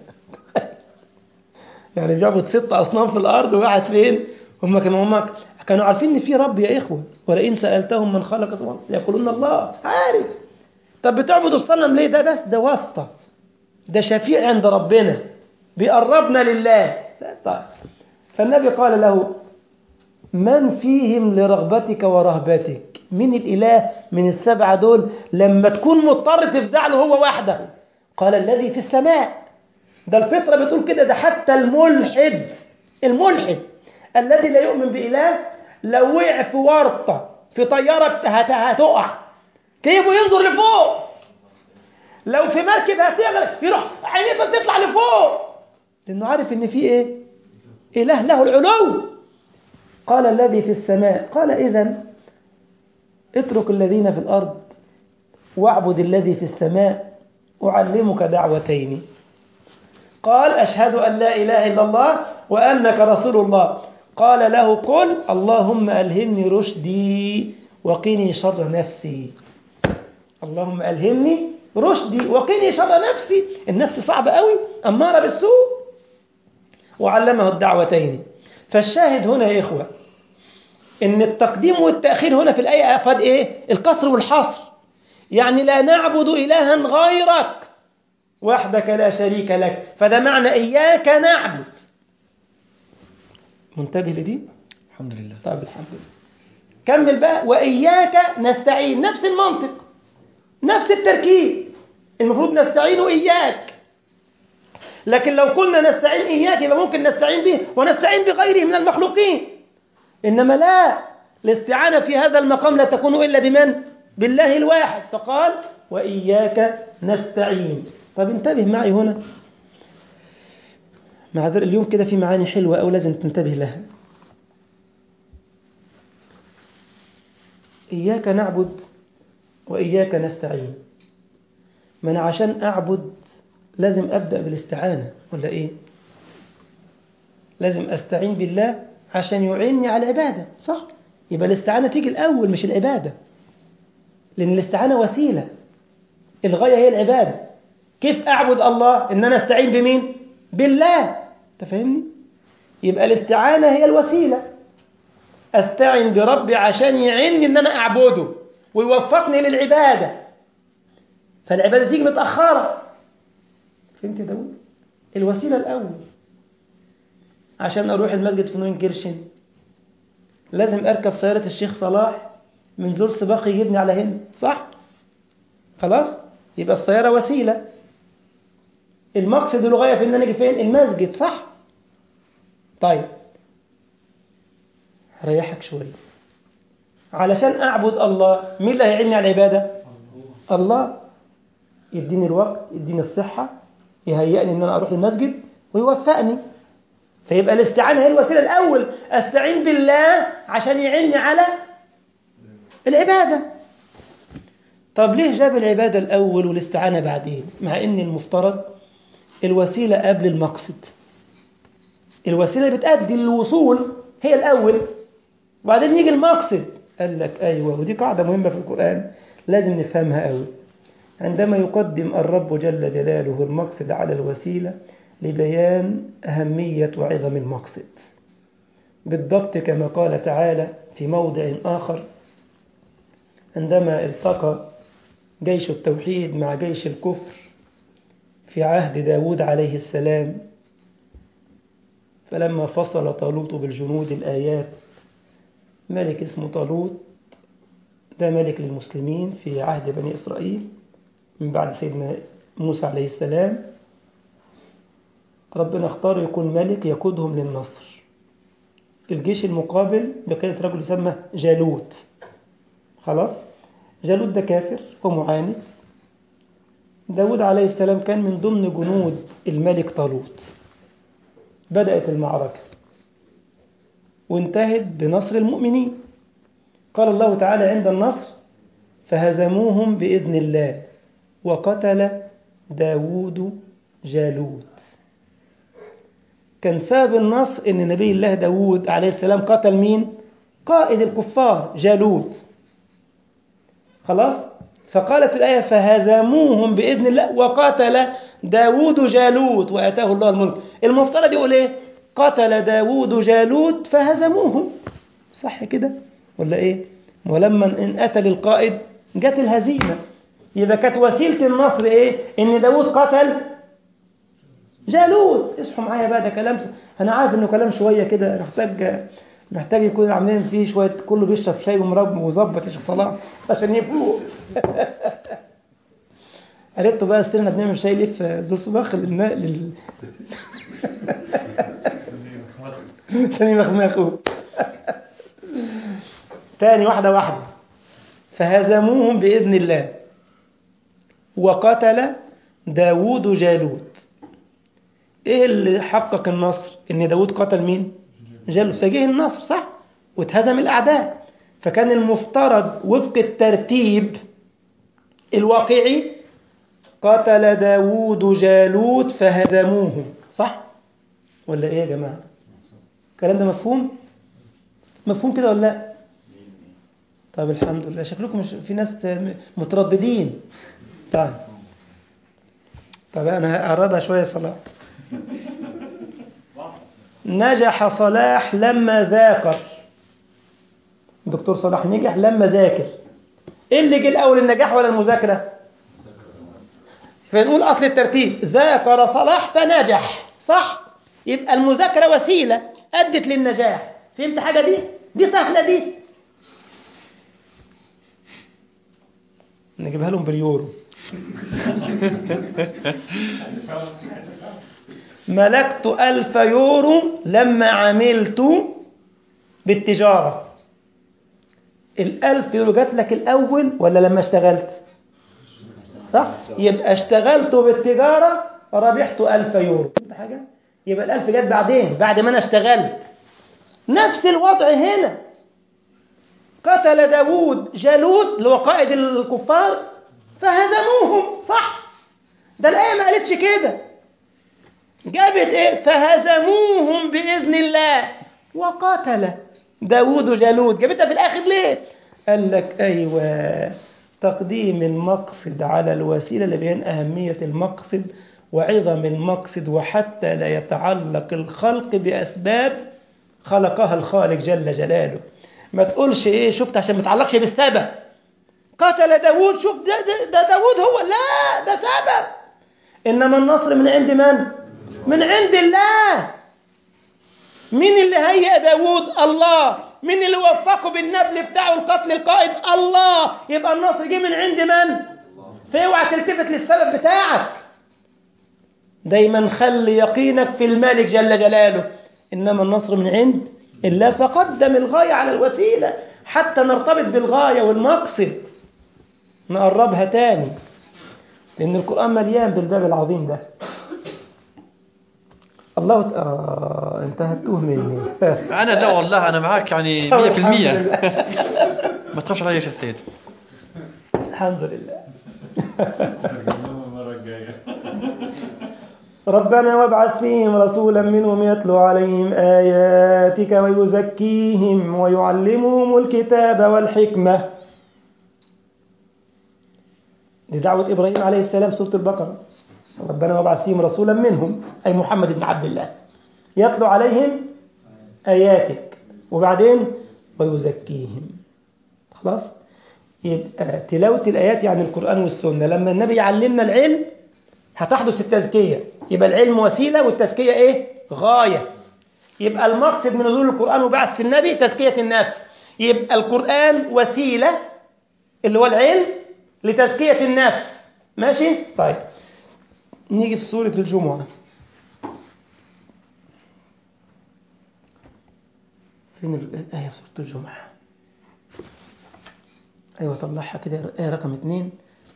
يعني بيعبد ست اصنام في الارض وواحد فين هم كانوا هم كانوا عارفين ان في رب يا اخوه ولئن سالتهم من خلق السماوات يقولون الله عارف طب بتعبدوا الصنم ليه ده بس ده واسطه ده شفيع عند ربنا بيقربنا لله لا طيب فالنبي قال له من فيهم لرغبتك ورهبتك مين الاله من السبعه دول لما تكون مضطر تفزع له هو وحده قال الذي في السماء ده الفطرة بتقول كده ده حتى الملحد الملحد الذي لا يؤمن بإله لو وقع في ورطة في طيارة بت- هت- هتقع كيفه ينظر لفوق لو في مركب هتغرق يروح عينيه تطلع لفوق لأنه عارف إن في إيه؟ إله له العلو قال الذي في السماء قال إذا اترك الذين في الأرض واعبد الذي في السماء أعلمك دعوتين قال أشهد أن لا إله إلا الله وأنك رسول الله قال له قل اللهم ألهمني رشدي وقني شر نفسي اللهم ألهمني رشدي وقني شر نفسي النفس صعبة قوي أمارة بالسوء وعلمه الدعوتين فالشاهد هنا يا إخوة إن التقديم والتأخير هنا في الآية أفاد إيه؟ القصر والحصر يعني لا نعبد إلها غيرك وحدك لا شريك لك فده معنى إياك نعبد منتبه لدي؟ الحمد لله طيب الحمد لله كمل بقى وإياك نستعين نفس المنطق نفس التركيب المفروض نستعين إياك لكن لو قلنا نستعين إياك يبقى ممكن نستعين به ونستعين بغيره من المخلوقين إنما لا الاستعانة في هذا المقام لا تكون إلا بمن؟ بالله الواحد فقال وإياك نستعين طب انتبه معي هنا معذر اليوم كده في معاني حلوة أو لازم تنتبه لها إياك نعبد وإياك نستعين ما أنا عشان أعبد لازم أبدأ بالاستعانة ولا إيه؟ لازم أستعين بالله عشان يعيني على العبادة صح؟ يبقى الاستعانة تيجي الأول مش العبادة لأن الاستعانة وسيلة الغاية هي العبادة كيف أعبد الله؟ إن أنا أستعين بمين؟ بالله تفهمني؟ يبقى الاستعانة هي الوسيلة أستعين بربي عشان يعيني إن أنا أعبده ويوفقني للعبادة فالعبادة تيجي متأخرة فهمت يا داود؟ الوسيلة الأول عشان أروح المسجد في نوين كيرشن لازم أركب سيارة الشيخ صلاح من زور سباق يجيبني على هنا صح؟ خلاص؟ يبقى السيارة وسيلة المقصد والغاية في إن أنا أجي فين؟ المسجد صح؟ طيب هريحك شوية علشان أعبد الله مين اللي هيعيني على العبادة؟ الله يديني الوقت يديني الصحة يهيئني إن أنا أروح المسجد ويوفقني فيبقى الاستعانة هي الوسيلة الأول أستعين بالله عشان يعيني على العبادة طب ليه جاب العبادة الأول والاستعانة بعدين مع إن المفترض الوسيلة قبل المقصد الوسيلة بتأدي للوصول هي الأول وبعدين يجي المقصد قال لك أيوة ودي قاعدة مهمة في القرآن لازم نفهمها قوي عندما يقدم الرب جل جلاله المقصد على الوسيلة لبيان أهمية وعظم المقصد بالضبط كما قال تعالى في موضع آخر عندما التقى جيش التوحيد مع جيش الكفر في عهد داود عليه السلام فلما فصل طالوت بالجنود الآيات ملك اسمه طالوت ده ملك للمسلمين في عهد بني إسرائيل من بعد سيدنا موسى عليه السلام ربنا اختار يكون ملك يقودهم للنصر الجيش المقابل بقيادة رجل يسمى جالوت خلاص جالوت ده كافر ومعاند داود عليه السلام كان من ضمن جنود الملك طالوت بدأت المعركة وانتهت بنصر المؤمنين قال الله تعالى عند النصر فهزموهم بإذن الله وقتل داود جالوت كان سبب النصر ان نبي الله داود عليه السلام قتل مين قائد الكفار جالوت خلاص فقالت الآية فهزموهم بإذن الله وقتل داود جالوت وآتاه الله الملك المفترض يقول إيه قتل داود جالوت فهزموهم صح كده ولا إيه ولما إن قتل القائد جت الهزيمة يبقى كانت وسيلة النصر إيه إن داود قتل جالوت اصحوا معايا بقى ده كلام انا عارف انه كلام شويه كده محتاج محتاج يكون عاملين فيه شويه كله بيشرب شاي ومرب وظبط يا شيخ صلاح عشان يفوق عرفتوا بقى استرنا بنعمل شاي ليه في زول صباخ للنا... لل عشان يمخمخوا تاني واحدة واحدة فهزموهم بإذن الله وقتل داوود جالوت ايه اللي حقق النصر ان داوود قتل مين جالوت فجه النصر صح واتهزم الاعداء فكان المفترض وفق الترتيب الواقعي قتل داوود جالوت فهزموهم صح ولا ايه يا جماعه الكلام ده مفهوم مفهوم كده ولا لا طيب الحمد لله شكلكم مش في ناس مترددين طيب طب انا هقربها شويه صلاح نجح صلاح لما ذاكر الدكتور صلاح نجح لما ذاكر ايه اللي جه الاول النجاح ولا المذاكره فنقول اصل الترتيب ذاكر صلاح فنجح صح يبقى المذاكره وسيله ادت للنجاح فهمت حاجه دي دي سهله دي نجيبها لهم باليورو ملكت ألف يورو لما عملت بالتجارة الألف يورو جات لك الأول ولا لما اشتغلت صح يبقى اشتغلت بالتجارة ربحت ألف يورو فهمت حاجة يبقى الألف جات بعدين بعد ما أنا اشتغلت نفس الوضع هنا قتل داوود جالوت اللي هو قائد الكفار فهزموهم صح ده الآية ما قالتش كده جابت ايه فهزموهم بإذن الله وقتل داوود جالوت جابتها في الآخر ليه قال لك أيوة تقديم المقصد على الوسيلة لبيان أهمية المقصد وعظم المقصد وحتى لا يتعلق الخلق بأسباب خلقها الخالق جل جلاله ما تقولش ايه شفت عشان ما تعلقش بالسبب قتل داوود شوف ده, ده, ده داوود هو لا ده سبب انما النصر من عند من من عند الله مين اللي هيئ داوود الله مين اللي وفقه بالنبل بتاعه القتل القائد الله يبقى النصر جه من عند من فاوعى تلتفت للسبب بتاعك دايما خلي يقينك في الملك جل جلاله انما النصر من عند الله فقدم الغايه على الوسيله حتى نرتبط بالغايه والمقصد نقربها تاني لان القران مليان بالباب العظيم ده الله ت... آه انت هتوه مني انا لا والله انا معاك يعني 100% طب الحمد لله. ما تخافش عليا يا استاذ الحمد لله المرة الجاية ربنا وابعث فيهم رسولا منهم يتلو عليهم آياتك ويزكيهم ويعلمهم الكتاب والحكمة دي دعوة إبراهيم عليه السلام سورة البقرة ربنا وابعث فيهم رسولا منهم أي محمد بن عبد الله يتلو عليهم آياتك وبعدين ويزكيهم خلاص يبقى تلاوة الآيات يعني القرآن والسنة لما النبي يعلمنا العلم هتحدث التزكية يبقى العلم وسيلة والتزكية إيه؟ غاية يبقى المقصد من نزول القرآن وبعث النبي تزكية النفس يبقى القرآن وسيلة اللي هو العلم لتزكية النفس ماشي؟ طيب نيجي في سورة الجمعة فين الآية في سورة الجمعة؟ أيوة طلعها كده آية رقم اتنين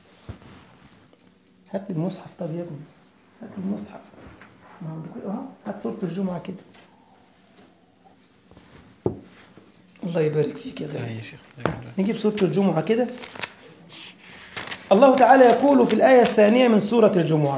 هات لي المصحف طب يا ابني هات لي المصحف ما هو عندكم اهو هات سورة الجمعة كده الله يبارك فيك يا لا داري يا شيخ نجيب سورة الجمعة كده الله تعالى يقول في الآية الثانية من سورة الجمعة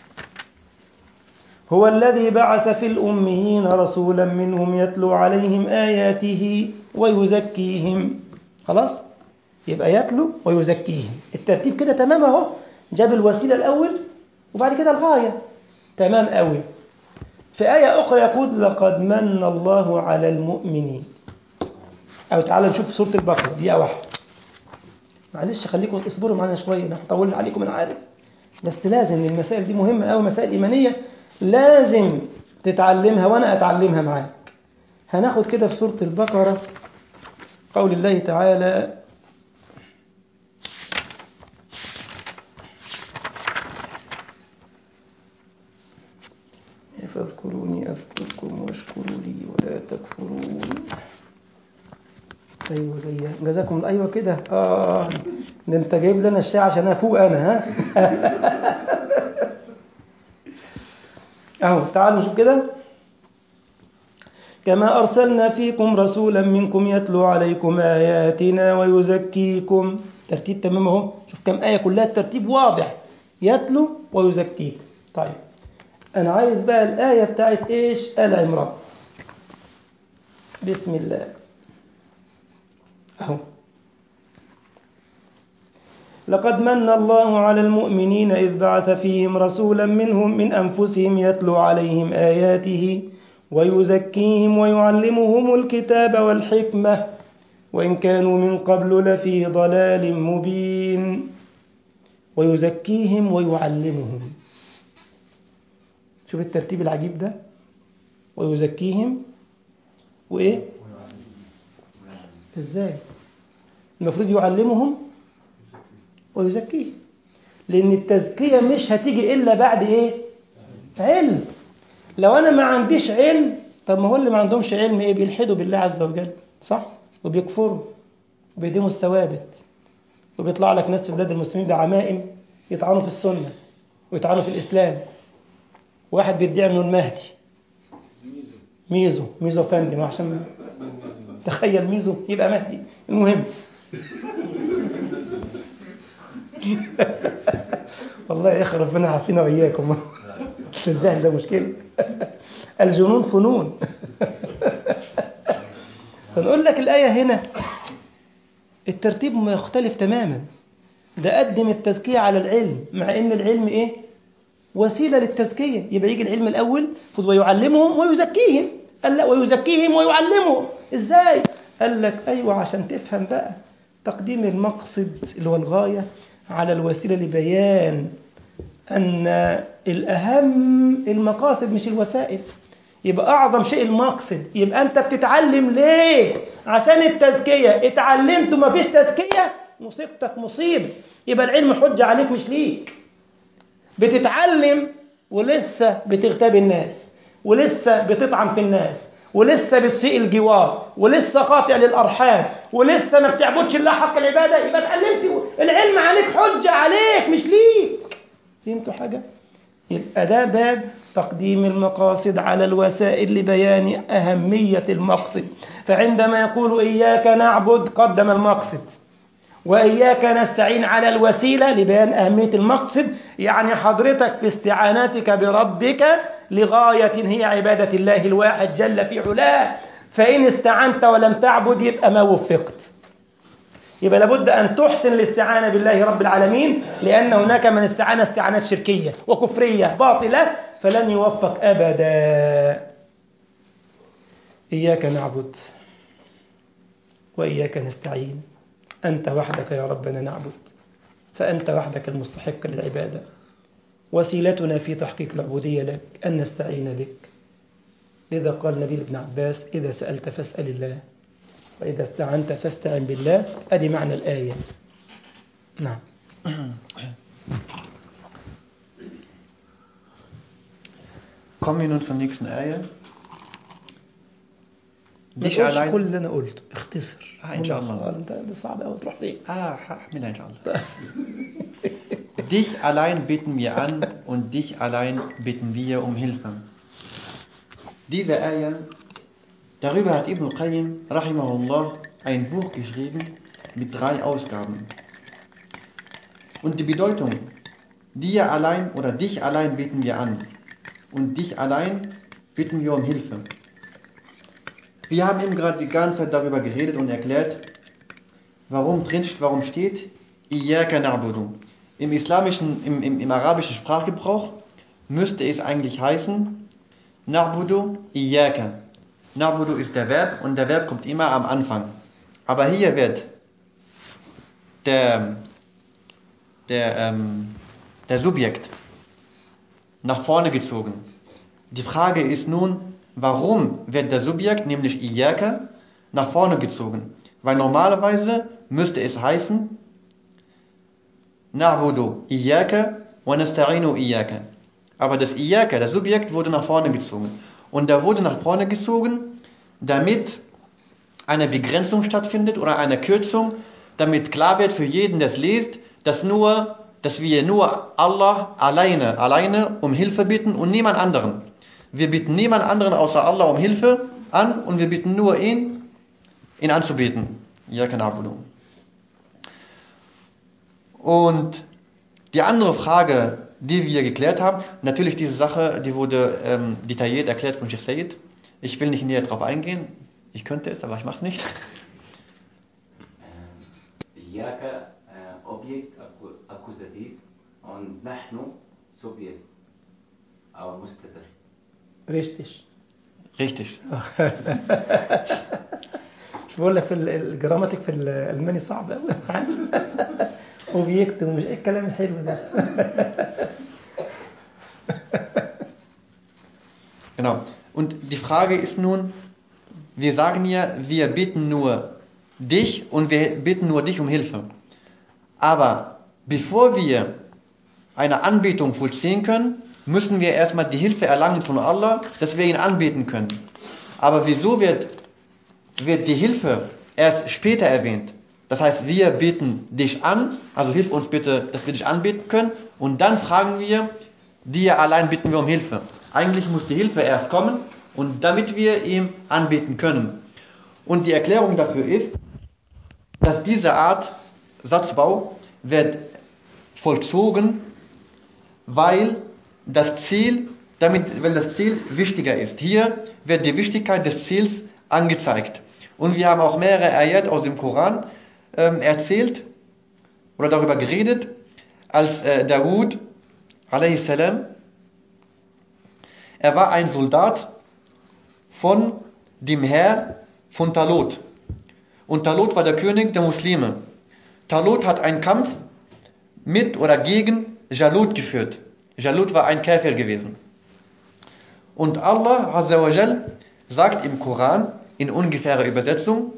هو الذي بعث في الأميين رسولا منهم يتلو عليهم آياته ويزكيهم خلاص يبقى يتلو ويزكيهم الترتيب كده تمام اهو جاب الوسيلة الأول وبعد كده الغاية تمام قوي في آية أخرى يقول لقد من الله على المؤمنين أو تعالى نشوف سورة البقرة دقيقة واحدة معلش خليكم اصبروا معانا شوية احنا طولنا عليكم أنا عارف بس لازم المسائل دي مهمة أوي مسائل إيمانية لازم تتعلمها وأنا أتعلمها معاك هناخد كده في سورة البقرة قول الله تعالى فاذكروني أذكركم واشكروا لي ولا تكفرون أيوة جاية جزاكم أيوة كده آه ده أنت جايب لنا الشاي عشان أفوق أنا ها أهو تعالوا نشوف كده كما أرسلنا فيكم رسولا منكم يتلو عليكم آياتنا ويزكيكم ترتيب تمام أهو شوف كم آية كلها الترتيب واضح يتلو ويزكيك طيب أنا عايز بقى الآية بتاعت إيش آل عمران بسم الله أهو لقد من الله على المؤمنين إذ بعث فيهم رسولا منهم من أنفسهم يتلو عليهم آياته ويزكيهم ويعلمهم الكتاب والحكمة وإن كانوا من قبل لفي ضلال مبين ويزكيهم ويعلمهم شوف الترتيب العجيب ده ويزكيهم وإيه إزاي المفروض يعلمهم ويزكيهم لأن التزكية مش هتيجي إلا بعد إيه علم لو أنا ما عنديش علم طب ما هو اللي ما عندهمش علم إيه بيلحدوا بالله عز وجل صح وبيكفروا وبيهدموا الثوابت وبيطلع لك ناس في بلاد المسلمين بعمائم يطعنوا في السنة ويطعنوا في الإسلام واحد بيدعي انه المهدي ميزو ميزو فندي ما عشان ما تخيل ميزو يبقى مهدي المهم والله يا اخي ربنا يعافينا واياكم الجهل ده مشكله الجنون فنون فنقول لك الايه هنا الترتيب مختلف تماما ده قدم التزكيه على العلم مع ان العلم ايه وسيله للتزكيه يبقى يجي العلم الاول ويعلمهم ويزكيهم قال لا ويزكيهم ويعلمهم ازاي قال لك ايوه عشان تفهم بقى تقديم المقصد اللي هو الغايه على الوسيله لبيان ان الاهم المقاصد مش الوسائل يبقى اعظم شيء المقصد يبقى انت بتتعلم ليه عشان التزكيه اتعلمت وما فيش تزكيه مصيبتك مصيبه يبقى العلم حجه عليك مش ليك بتتعلم ولسه بتغتاب الناس ولسه بتطعن في الناس ولسه بتسيء الجوار ولسه قاطع للارحام ولسه ما بتعبدش الله حق العباده يبقى اتعلمت العلم عليك حجه عليك مش ليك فهمتوا حاجه يبقى ده باب تقديم المقاصد على الوسائل لبيان اهميه المقصد فعندما يقول اياك نعبد قدم المقصد وإياك نستعين على الوسيلة لبيان أهمية المقصد يعني حضرتك في استعانتك بربك لغاية هي عبادة الله الواحد جل في علاه فإن استعنت ولم تعبد يبقى ما وفقت يبقى لابد أن تحسن الاستعانة بالله رب العالمين لأن هناك من استعان استعانات شركية وكفرية باطلة فلن يوفق أبدا إياك نعبد وإياك نستعين أنت وحدك يا ربنا نعبد فأنت وحدك المستحق للعبادة وسيلتنا في تحقيق العبودية لك أن نستعين بك لذا قال نبيل بن عباس إذا سألت فاسأل الله وإذا استعنت فاستعن بالله أدي معنى الآية نعم Kommen wir nun zur nächsten Eier. ما Dich تقولش allein. كل اللي أنا قلته اختصر آه، إن شاء الله. قال أنت ده صعب أوي تروح فين Ah, Ahmed inshallah. Dich allein beten wir an und dich allein bitten wir um Hilfe. Diese Eier, darüber hat Ibn Qayyim rahimahullah ein Buch geschrieben mit drei Ausgaben. Und die Bedeutung, dir allein oder dich allein beten wir an und dich allein bitten wir um Hilfe. Wir haben eben gerade die ganze Zeit darüber geredet und erklärt, warum drin warum steht Iyaka na'budu. Im islamischen, im, im, im arabischen Sprachgebrauch müsste es eigentlich heißen Na'budu Iyaka. Na'budu ist der Verb und der Verb kommt immer am Anfang. Aber hier wird der, der, ähm, der Subjekt nach vorne gezogen. Die Frage ist nun, warum wird der Subjekt, nämlich Iyaka, nach vorne gezogen? Weil normalerweise müsste es heißen, Na'budu Iyaka wa nasta'inu Iyaka. Aber das Iyaka, das Subjekt, wurde nach vorne gezogen. Und da wurde nach vorne gezogen, damit eine Begrenzung stattfindet oder eine Kürzung, damit klar wird für jeden, der es liest, dass nur, dass wir nur Allah alleine, alleine um Hilfe bitten und niemand anderen. Wir bitten niemand anderen außer Allah um Hilfe an und wir bitten nur ihn, ihn anzubeten. Ja, keine Ahnung. Und die andere Frage, die wir geklärt haben, natürlich diese Sache, die wurde ähm, detailliert erklärt von Sheikh Said. Ich will nicht näher darauf eingehen. Ich könnte es, aber ich mache es nicht. إياك آه، object أكو- accusative und نحن subject أو مستتر Richtig. Richtig. مش بقول لك في ال- الجراماتيك في الالماني صعب قوي وبيكتب مش ايه الكلام الحلو ده Genau. Und die Frage ist nun, wir sagen ja, wir bitten nur dich und wir bitten nur dich um Hilfe. Aber bevor wir eine Anbetung vollziehen können, müssen wir erstmal die Hilfe erlangen von Allah, dass wir ihn anbeten können. Aber wieso wird, wird die Hilfe erst später erwähnt? Das heißt, wir beten dich an, also hilf uns bitte, dass wir dich anbeten können, und dann fragen wir, dir allein bitten wir um Hilfe. Eigentlich muss die Hilfe erst kommen, und damit wir ihm anbeten können. Und die Erklärung dafür ist, dass diese Art Satzbau wird vollzogen, weil das Ziel, damit, weil das Ziel wichtiger ist. Hier wird die Wichtigkeit des Ziels angezeigt. Und wir haben auch mehrere Ayat aus dem Koran ähm, erzählt oder darüber geredet, als äh, Dawud a.s. er war ein Soldat von dem Herr von Talot. Und Talot war der König der Muslime. Talot hat einen Kampf mit oder gegen Jalut geführt. Jalut war ein Käfer gewesen. Und Allah Azza wa Jal sagt im Koran in ungefährer Übersetzung,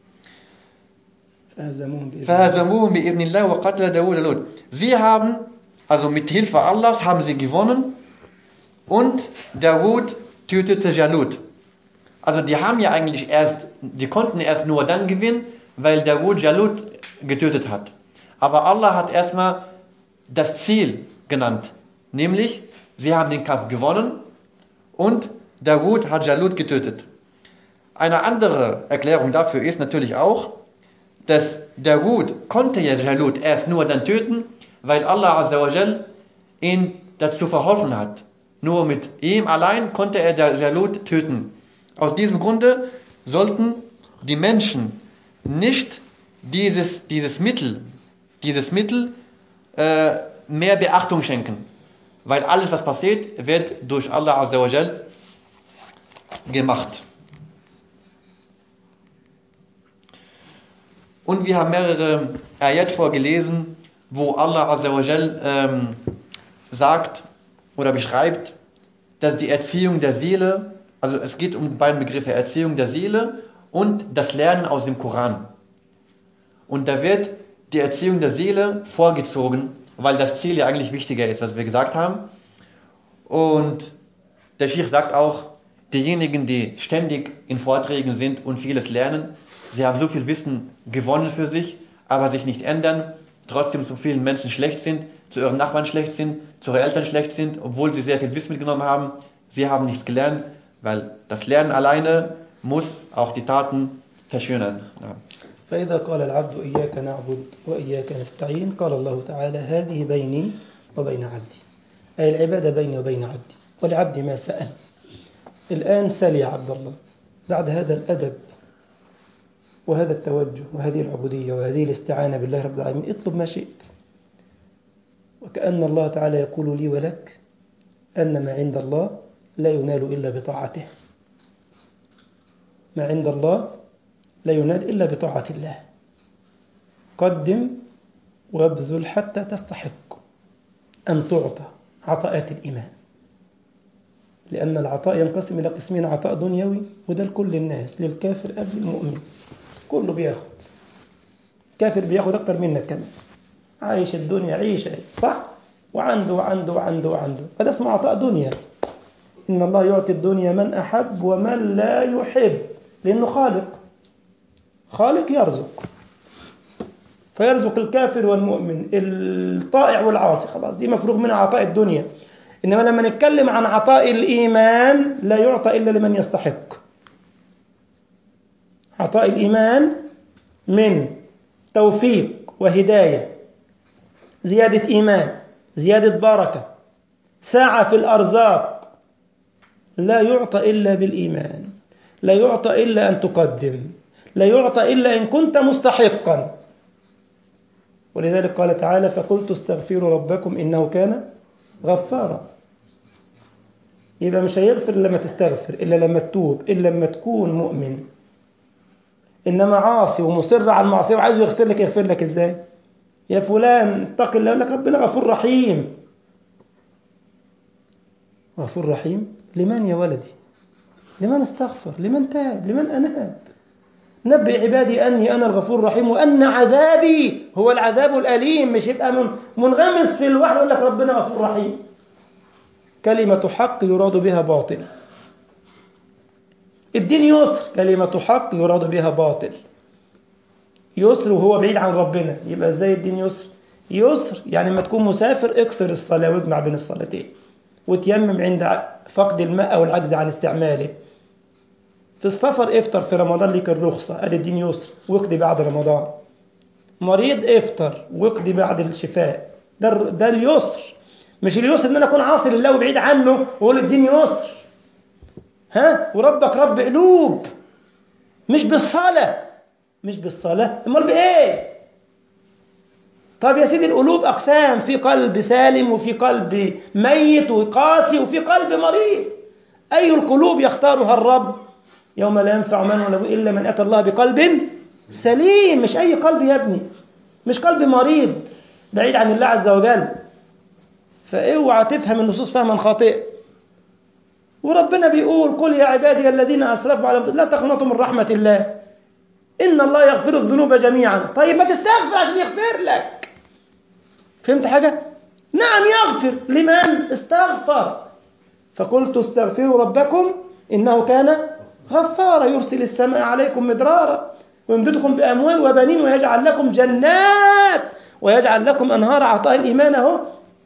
فهزموهم بإذن الله. فهزموهم بإذن الله وقتل داود Lut. Sie haben, also mit Hilfe Allahs, haben sie gewonnen und Dawud tötete Jalut. Also die haben ja eigentlich erst, die konnten erst nur dann gewinnen, weil Dawud Jalut getötet hat. Aber Allah hat erstmal das Ziel genannt. Nämlich, sie haben den Kampf gewonnen und Dawud hat Jalut getötet. Eine andere Erklärung dafür ist natürlich auch, dass Dawud konnte ja Jalut erst nur dann töten, weil Allah Azza wa Jal ihn dazu verholfen hat. Nur mit ihm allein konnte er der Jalut töten. Aus diesem Grunde sollten die Menschen nicht dieses, dieses Mittel, dieses Mittel äh, mehr Beachtung schenken. Weil alles, was passiert, wird durch Allah Azza wa Jal gemacht. Und wir haben mehrere Ayat vorgelesen, wo Allah Azza wa Jal ähm, sagt oder beschreibt, dass die Erziehung der Seele, also es geht um die beiden Begriffe Erziehung der Seele und das Lernen aus dem Koran. Und da wird die Erziehung der Seele vorgezogen, weil das Ziel ja eigentlich wichtiger ist, was wir gesagt haben. Und der Sheikh sagt auch, diejenigen, die ständig in Vorträgen sind und vieles lernen, sie haben so viel Wissen gewonnen für sich, aber sich nicht ändern, trotzdem zu vielen Menschen schlecht sind, zu ihren Nachbarn schlecht sind, zu ihren Eltern schlecht sind, obwohl sie sehr viel Wissen mitgenommen haben. Sie haben nichts gelernt, weil das Lernen alleine muss auch die Taten verschönern. Ja. فإذا قال العبد إياك نعبد وإياك نستعين قال الله تعالى هذه بيني وبين عبدي أي العبادة بيني وبين عبدي ولعبدي ما سأل الآن سل يا عبد الله بعد هذا الأدب وهذا التوجه وهذه العبودية وهذه الاستعانة بالله رب العالمين اطلب ما شئت وكأن الله تعالى يقول لي ولك أن ما عند الله لا ينال إلا بطاعته ما عند الله لا ينال إلا بطاعة الله قدم وابذل حتى تستحق أن تعطى عطاءات الإيمان لأن العطاء ينقسم إلى قسمين عطاء دنيوي وده لكل الناس للكافر قبل المؤمن كله بياخد كافر بياخد أكتر منك كمان عايش الدنيا عيشة صح وعنده وعنده وعنده وعنده فده اسمه عطاء دنيا إن الله يعطي الدنيا من أحب ومن لا يحب لأنه خالق خالق يرزق فيرزق الكافر والمؤمن الطائع والعاصي خلاص دي مفروغ منها عطاء الدنيا إنما لما نتكلم عن عطاء الإيمان لا يعطى إلا لمن يستحق عطاء الإيمان من توفيق وهداية زيادة إيمان زيادة بركة ساعة في الأرزاق لا يعطى إلا بالإيمان لا يعطى إلا أن تقدم لا يعطى إلا إن كنت مستحقا ولذلك قال تعالى فقلت استغفروا ربكم إنه كان غفارا يبقى مش هيغفر إلا لما تستغفر إلا لما تتوب إلا لما تكون مؤمن إنما عاصي ومصر على المعصية وعايز يغفر لك يغفر لك إزاي يا فلان اتق الله يقول لك ربنا غفور رحيم غفور رحيم لمن يا ولدي لمن استغفر لمن تاب لمن أناب نبئ عبادي أني أنا الغفور الرحيم وأن عذابي هو العذاب الأليم مش يبقى من منغمس في الوحي يقول لك ربنا غفور رحيم كلمة حق يراد بها باطل الدين يسر كلمة حق يراد بها باطل يسر وهو بعيد عن ربنا يبقى ازاي الدين يسر يسر يعني لما تكون مسافر اكسر الصلاة واجمع بين الصلاتين وتيمم عند فقد الماء أو العجز عن استعماله في السفر افطر في رمضان ليك الرخصة قال الدين يسر واقضي بعد رمضان مريض افطر واقضي بعد الشفاء ده ده اليسر مش اليسر ان انا اكون عاصي لله وبعيد عنه واقول الدين يسر ها وربك رب قلوب مش بالصلاة مش بالصلاة امال بايه طب يا سيدي القلوب اقسام في قلب سالم وفي قلب ميت وقاسي وفي قلب مريض اي القلوب يختارها الرب يوم لا ينفع من ولا الا من اتى الله بقلب سليم مش اي قلب يا ابني مش قلب مريض بعيد عن الله عز وجل فاوعى تفهم النصوص فهما خاطئا وربنا بيقول قل يا عبادي الذين اسرفوا على لا تقنطوا من رحمه الله ان الله يغفر الذنوب جميعا طيب ما تستغفر عشان يغفر لك فهمت حاجه نعم يغفر لمن استغفر فقلت استغفروا ربكم انه كان غفارا يرسل السماء عليكم مدرارا ويمددكم باموال وبنين ويجعل لكم جنات ويجعل لكم انهار عطاء الايمان اهو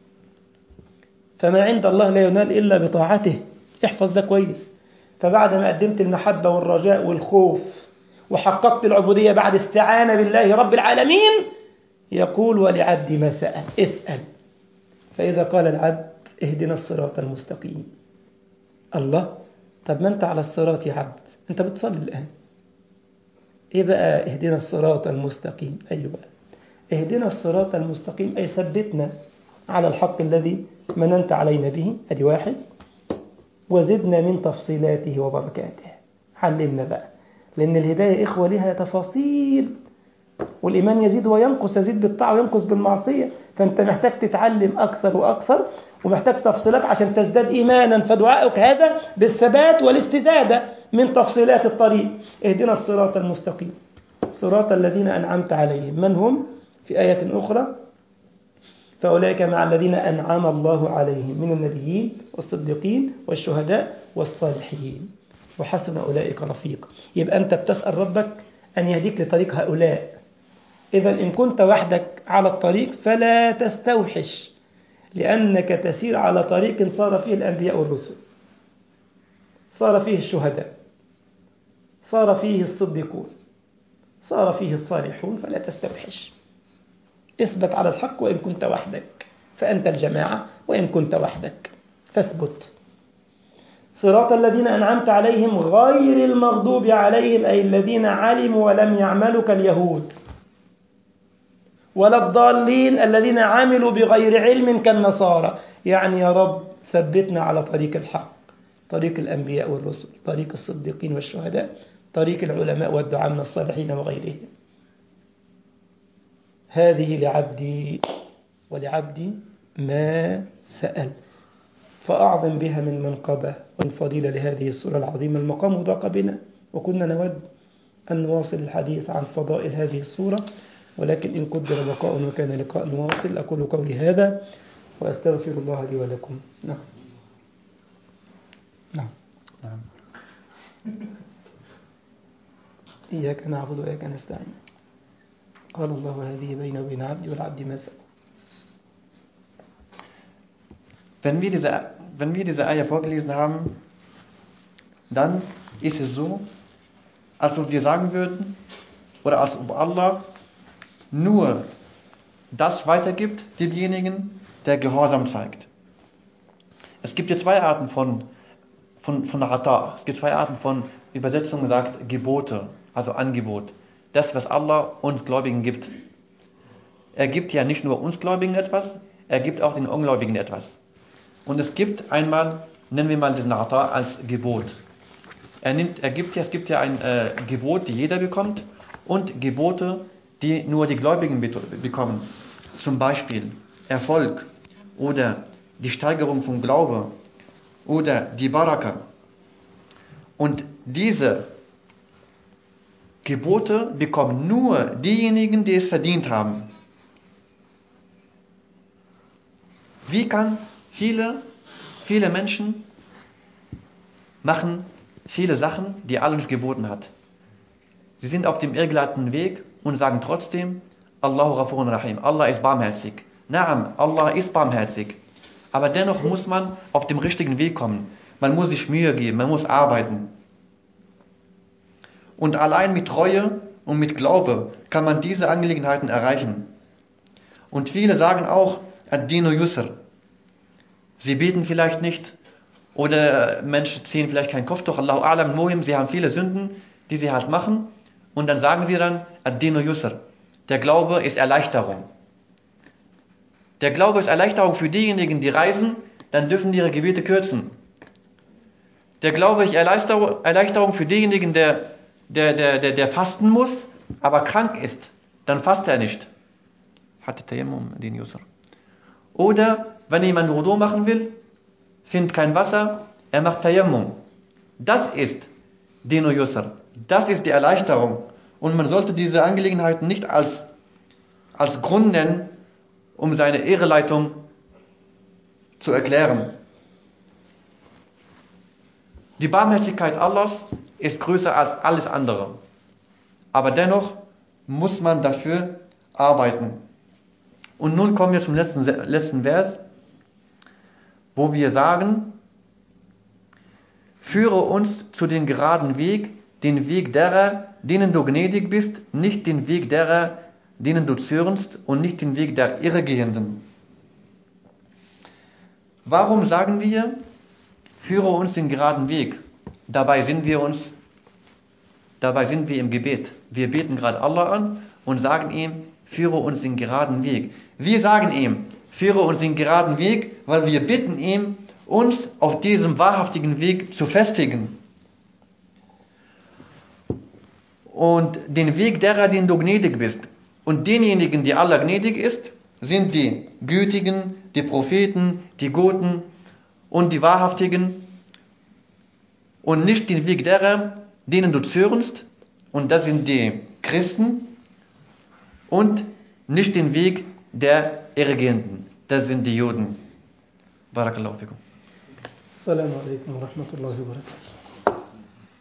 فما عند الله لا ينال الا بطاعته احفظ ده كويس فبعد ما قدمت المحبه والرجاء والخوف وحققت العبوديه بعد استعانه بالله رب العالمين يقول ولعبدي ما سال اسال فاذا قال العبد اهدنا الصراط المستقيم الله طب ما انت على الصراط يا عبد انت بتصلي الان ايه بقى اهدنا الصراط المستقيم ايوه اهدنا الصراط المستقيم اي ثبتنا على الحق الذي مننت علينا به ادي واحد وزدنا من تفصيلاته وبركاته علمنا بقى لان الهدايه اخوه لها تفاصيل والايمان يزيد وينقص يزيد بالطاعه وينقص بالمعصيه فانت محتاج تتعلم اكثر واكثر ومحتاج تفصيلات عشان تزداد ايمانا فدعائك هذا بالثبات والاستزاده من تفصيلات الطريق اهدنا الصراط المستقيم صراط الذين انعمت عليهم من هم في ايه اخرى فاولئك مع الذين انعم الله عليهم من النبيين والصديقين والشهداء والصالحين وحسن اولئك رفيقا يبقى انت بتسال ربك ان يهديك لطريق هؤلاء اذا ان كنت وحدك على الطريق فلا تستوحش لأنك تسير على طريق صار فيه الأنبياء والرسل صار فيه الشهداء صار فيه الصديقون صار فيه الصالحون فلا تستوحش اثبت على الحق وإن كنت وحدك فأنت الجماعة وإن كنت وحدك فاثبت صراط الذين أنعمت عليهم غير المغضوب عليهم أي الذين علموا ولم يعملوا كاليهود ولا الضالين الذين عملوا بغير علم كالنصارى يعني يا رب ثبتنا على طريق الحق طريق الأنبياء والرسل طريق الصديقين والشهداء طريق العلماء والدعاء من الصالحين وغيرهم هذه لعبدي ولعبدي ما سأل فأعظم بها من منقبة ومن فضيلة لهذه السورة العظيمة المقام ضاق بنا وكنا نود أن نواصل الحديث عن فضائل هذه السورة ولكن إن قدر بقاء وكان لقاء واصل أقول قولي هذا وأستغفر الله لي ولكم نعم نعم نعم. إياك نعبد وإياك نستعين قال الله هذه بيني وبين عبدي والعبد ما سأل Wenn wir, diese, wenn wir diese Eier vorgelesen haben, dann ist es so, als ob wir sagen würden, oder als ob Allah nur das weitergibt, demjenigen, der Gehorsam zeigt. Es gibt hier zwei Arten von, von, von Ata. Es gibt zwei Arten von Übersetzungen, sagt Gebote, also Angebot. Das, was Allah uns Gläubigen gibt. Er gibt ja nicht nur uns Gläubigen etwas, er gibt auch den Ungläubigen etwas. Und es gibt einmal, nennen wir mal diesen Ata als Gebot. Er, nimmt, er gibt ja, es gibt ja ein äh, Gebot, die jeder bekommt, und Gebote, die nur die Gläubigen bekommen. Zum Beispiel Erfolg oder die Steigerung vom Glaube oder die Baraka. Und diese Gebote bekommen nur diejenigen, die es verdient haben. Wie kann viele, viele Menschen machen viele Sachen, die Allah nicht geboten hat. Sie sind auf dem irrglatten Weg und sagen trotzdem, Allahu Ghafurun Rahim, Allah ist barmherzig. Naam, Allah ist barmherzig. Aber dennoch muss man auf dem richtigen Weg kommen. Man muss sich Mühe geben, man muss arbeiten. Und allein mit Treue und mit Glaube kann man diese Angelegenheiten erreichen. Und viele sagen auch, Ad-Dinu Yusr. Sie beten vielleicht nicht oder Menschen ziehen vielleicht keinen Kopf durch Allahu A'lam Muhim, sie haben viele Sünden, die sie halt machen und dann sagen sie dann Ad-Dinu Yusr. Der Glaube ist Erleichterung. Der Glaube ist Erleichterung für diejenigen, die reisen, dann dürfen die ihre Gebete kürzen. Der Glaube ist Erleichterung für diejenigen, der, der, der, der, der fasten muss, aber krank ist, dann fasst er nicht. Hatte Tayammum, den Yusr. Oder wenn jemand Wudu machen will, findet kein Wasser, er macht Tayammum. Das ist Dino Yusr. Das ist die Erleichterung. Und man sollte diese Angelegenheiten nicht als, als Grund nennen, um seine Irreleitung zu erklären. Die Barmherzigkeit Allahs ist größer als alles andere. Aber dennoch muss man dafür arbeiten. Und nun kommen wir zum letzten, letzten Vers wo wir sagen, führe uns zu dem geraden Weg, den Weg derer, denen du gnädig bist, nicht den Weg derer, denen du zürnst und nicht den Weg der Irregehenden. Warum sagen wir, führe uns den geraden Weg? Dabei sind wir uns, dabei sind wir im Gebet. Wir beten gerade Allah an und sagen ihm, führe uns den geraden Weg. Wir sagen ihm, führe uns den geraden Weg, weil wir bitten ihm, uns auf diesem wahrhaftigen Weg zu festigen. Und den Weg derer, den du gnädig bist. Und denjenigen, die Allah gnädig ist, sind die Gütigen, die Propheten, die Guten und die Wahrhaftigen. Und nicht den Weg derer, denen du zürnst. Und das sind die Christen. Und nicht den Weg der Irregenten. Das sind die Juden. Barakallahu fikum. السلام عليكم ورحمة الله وبركاته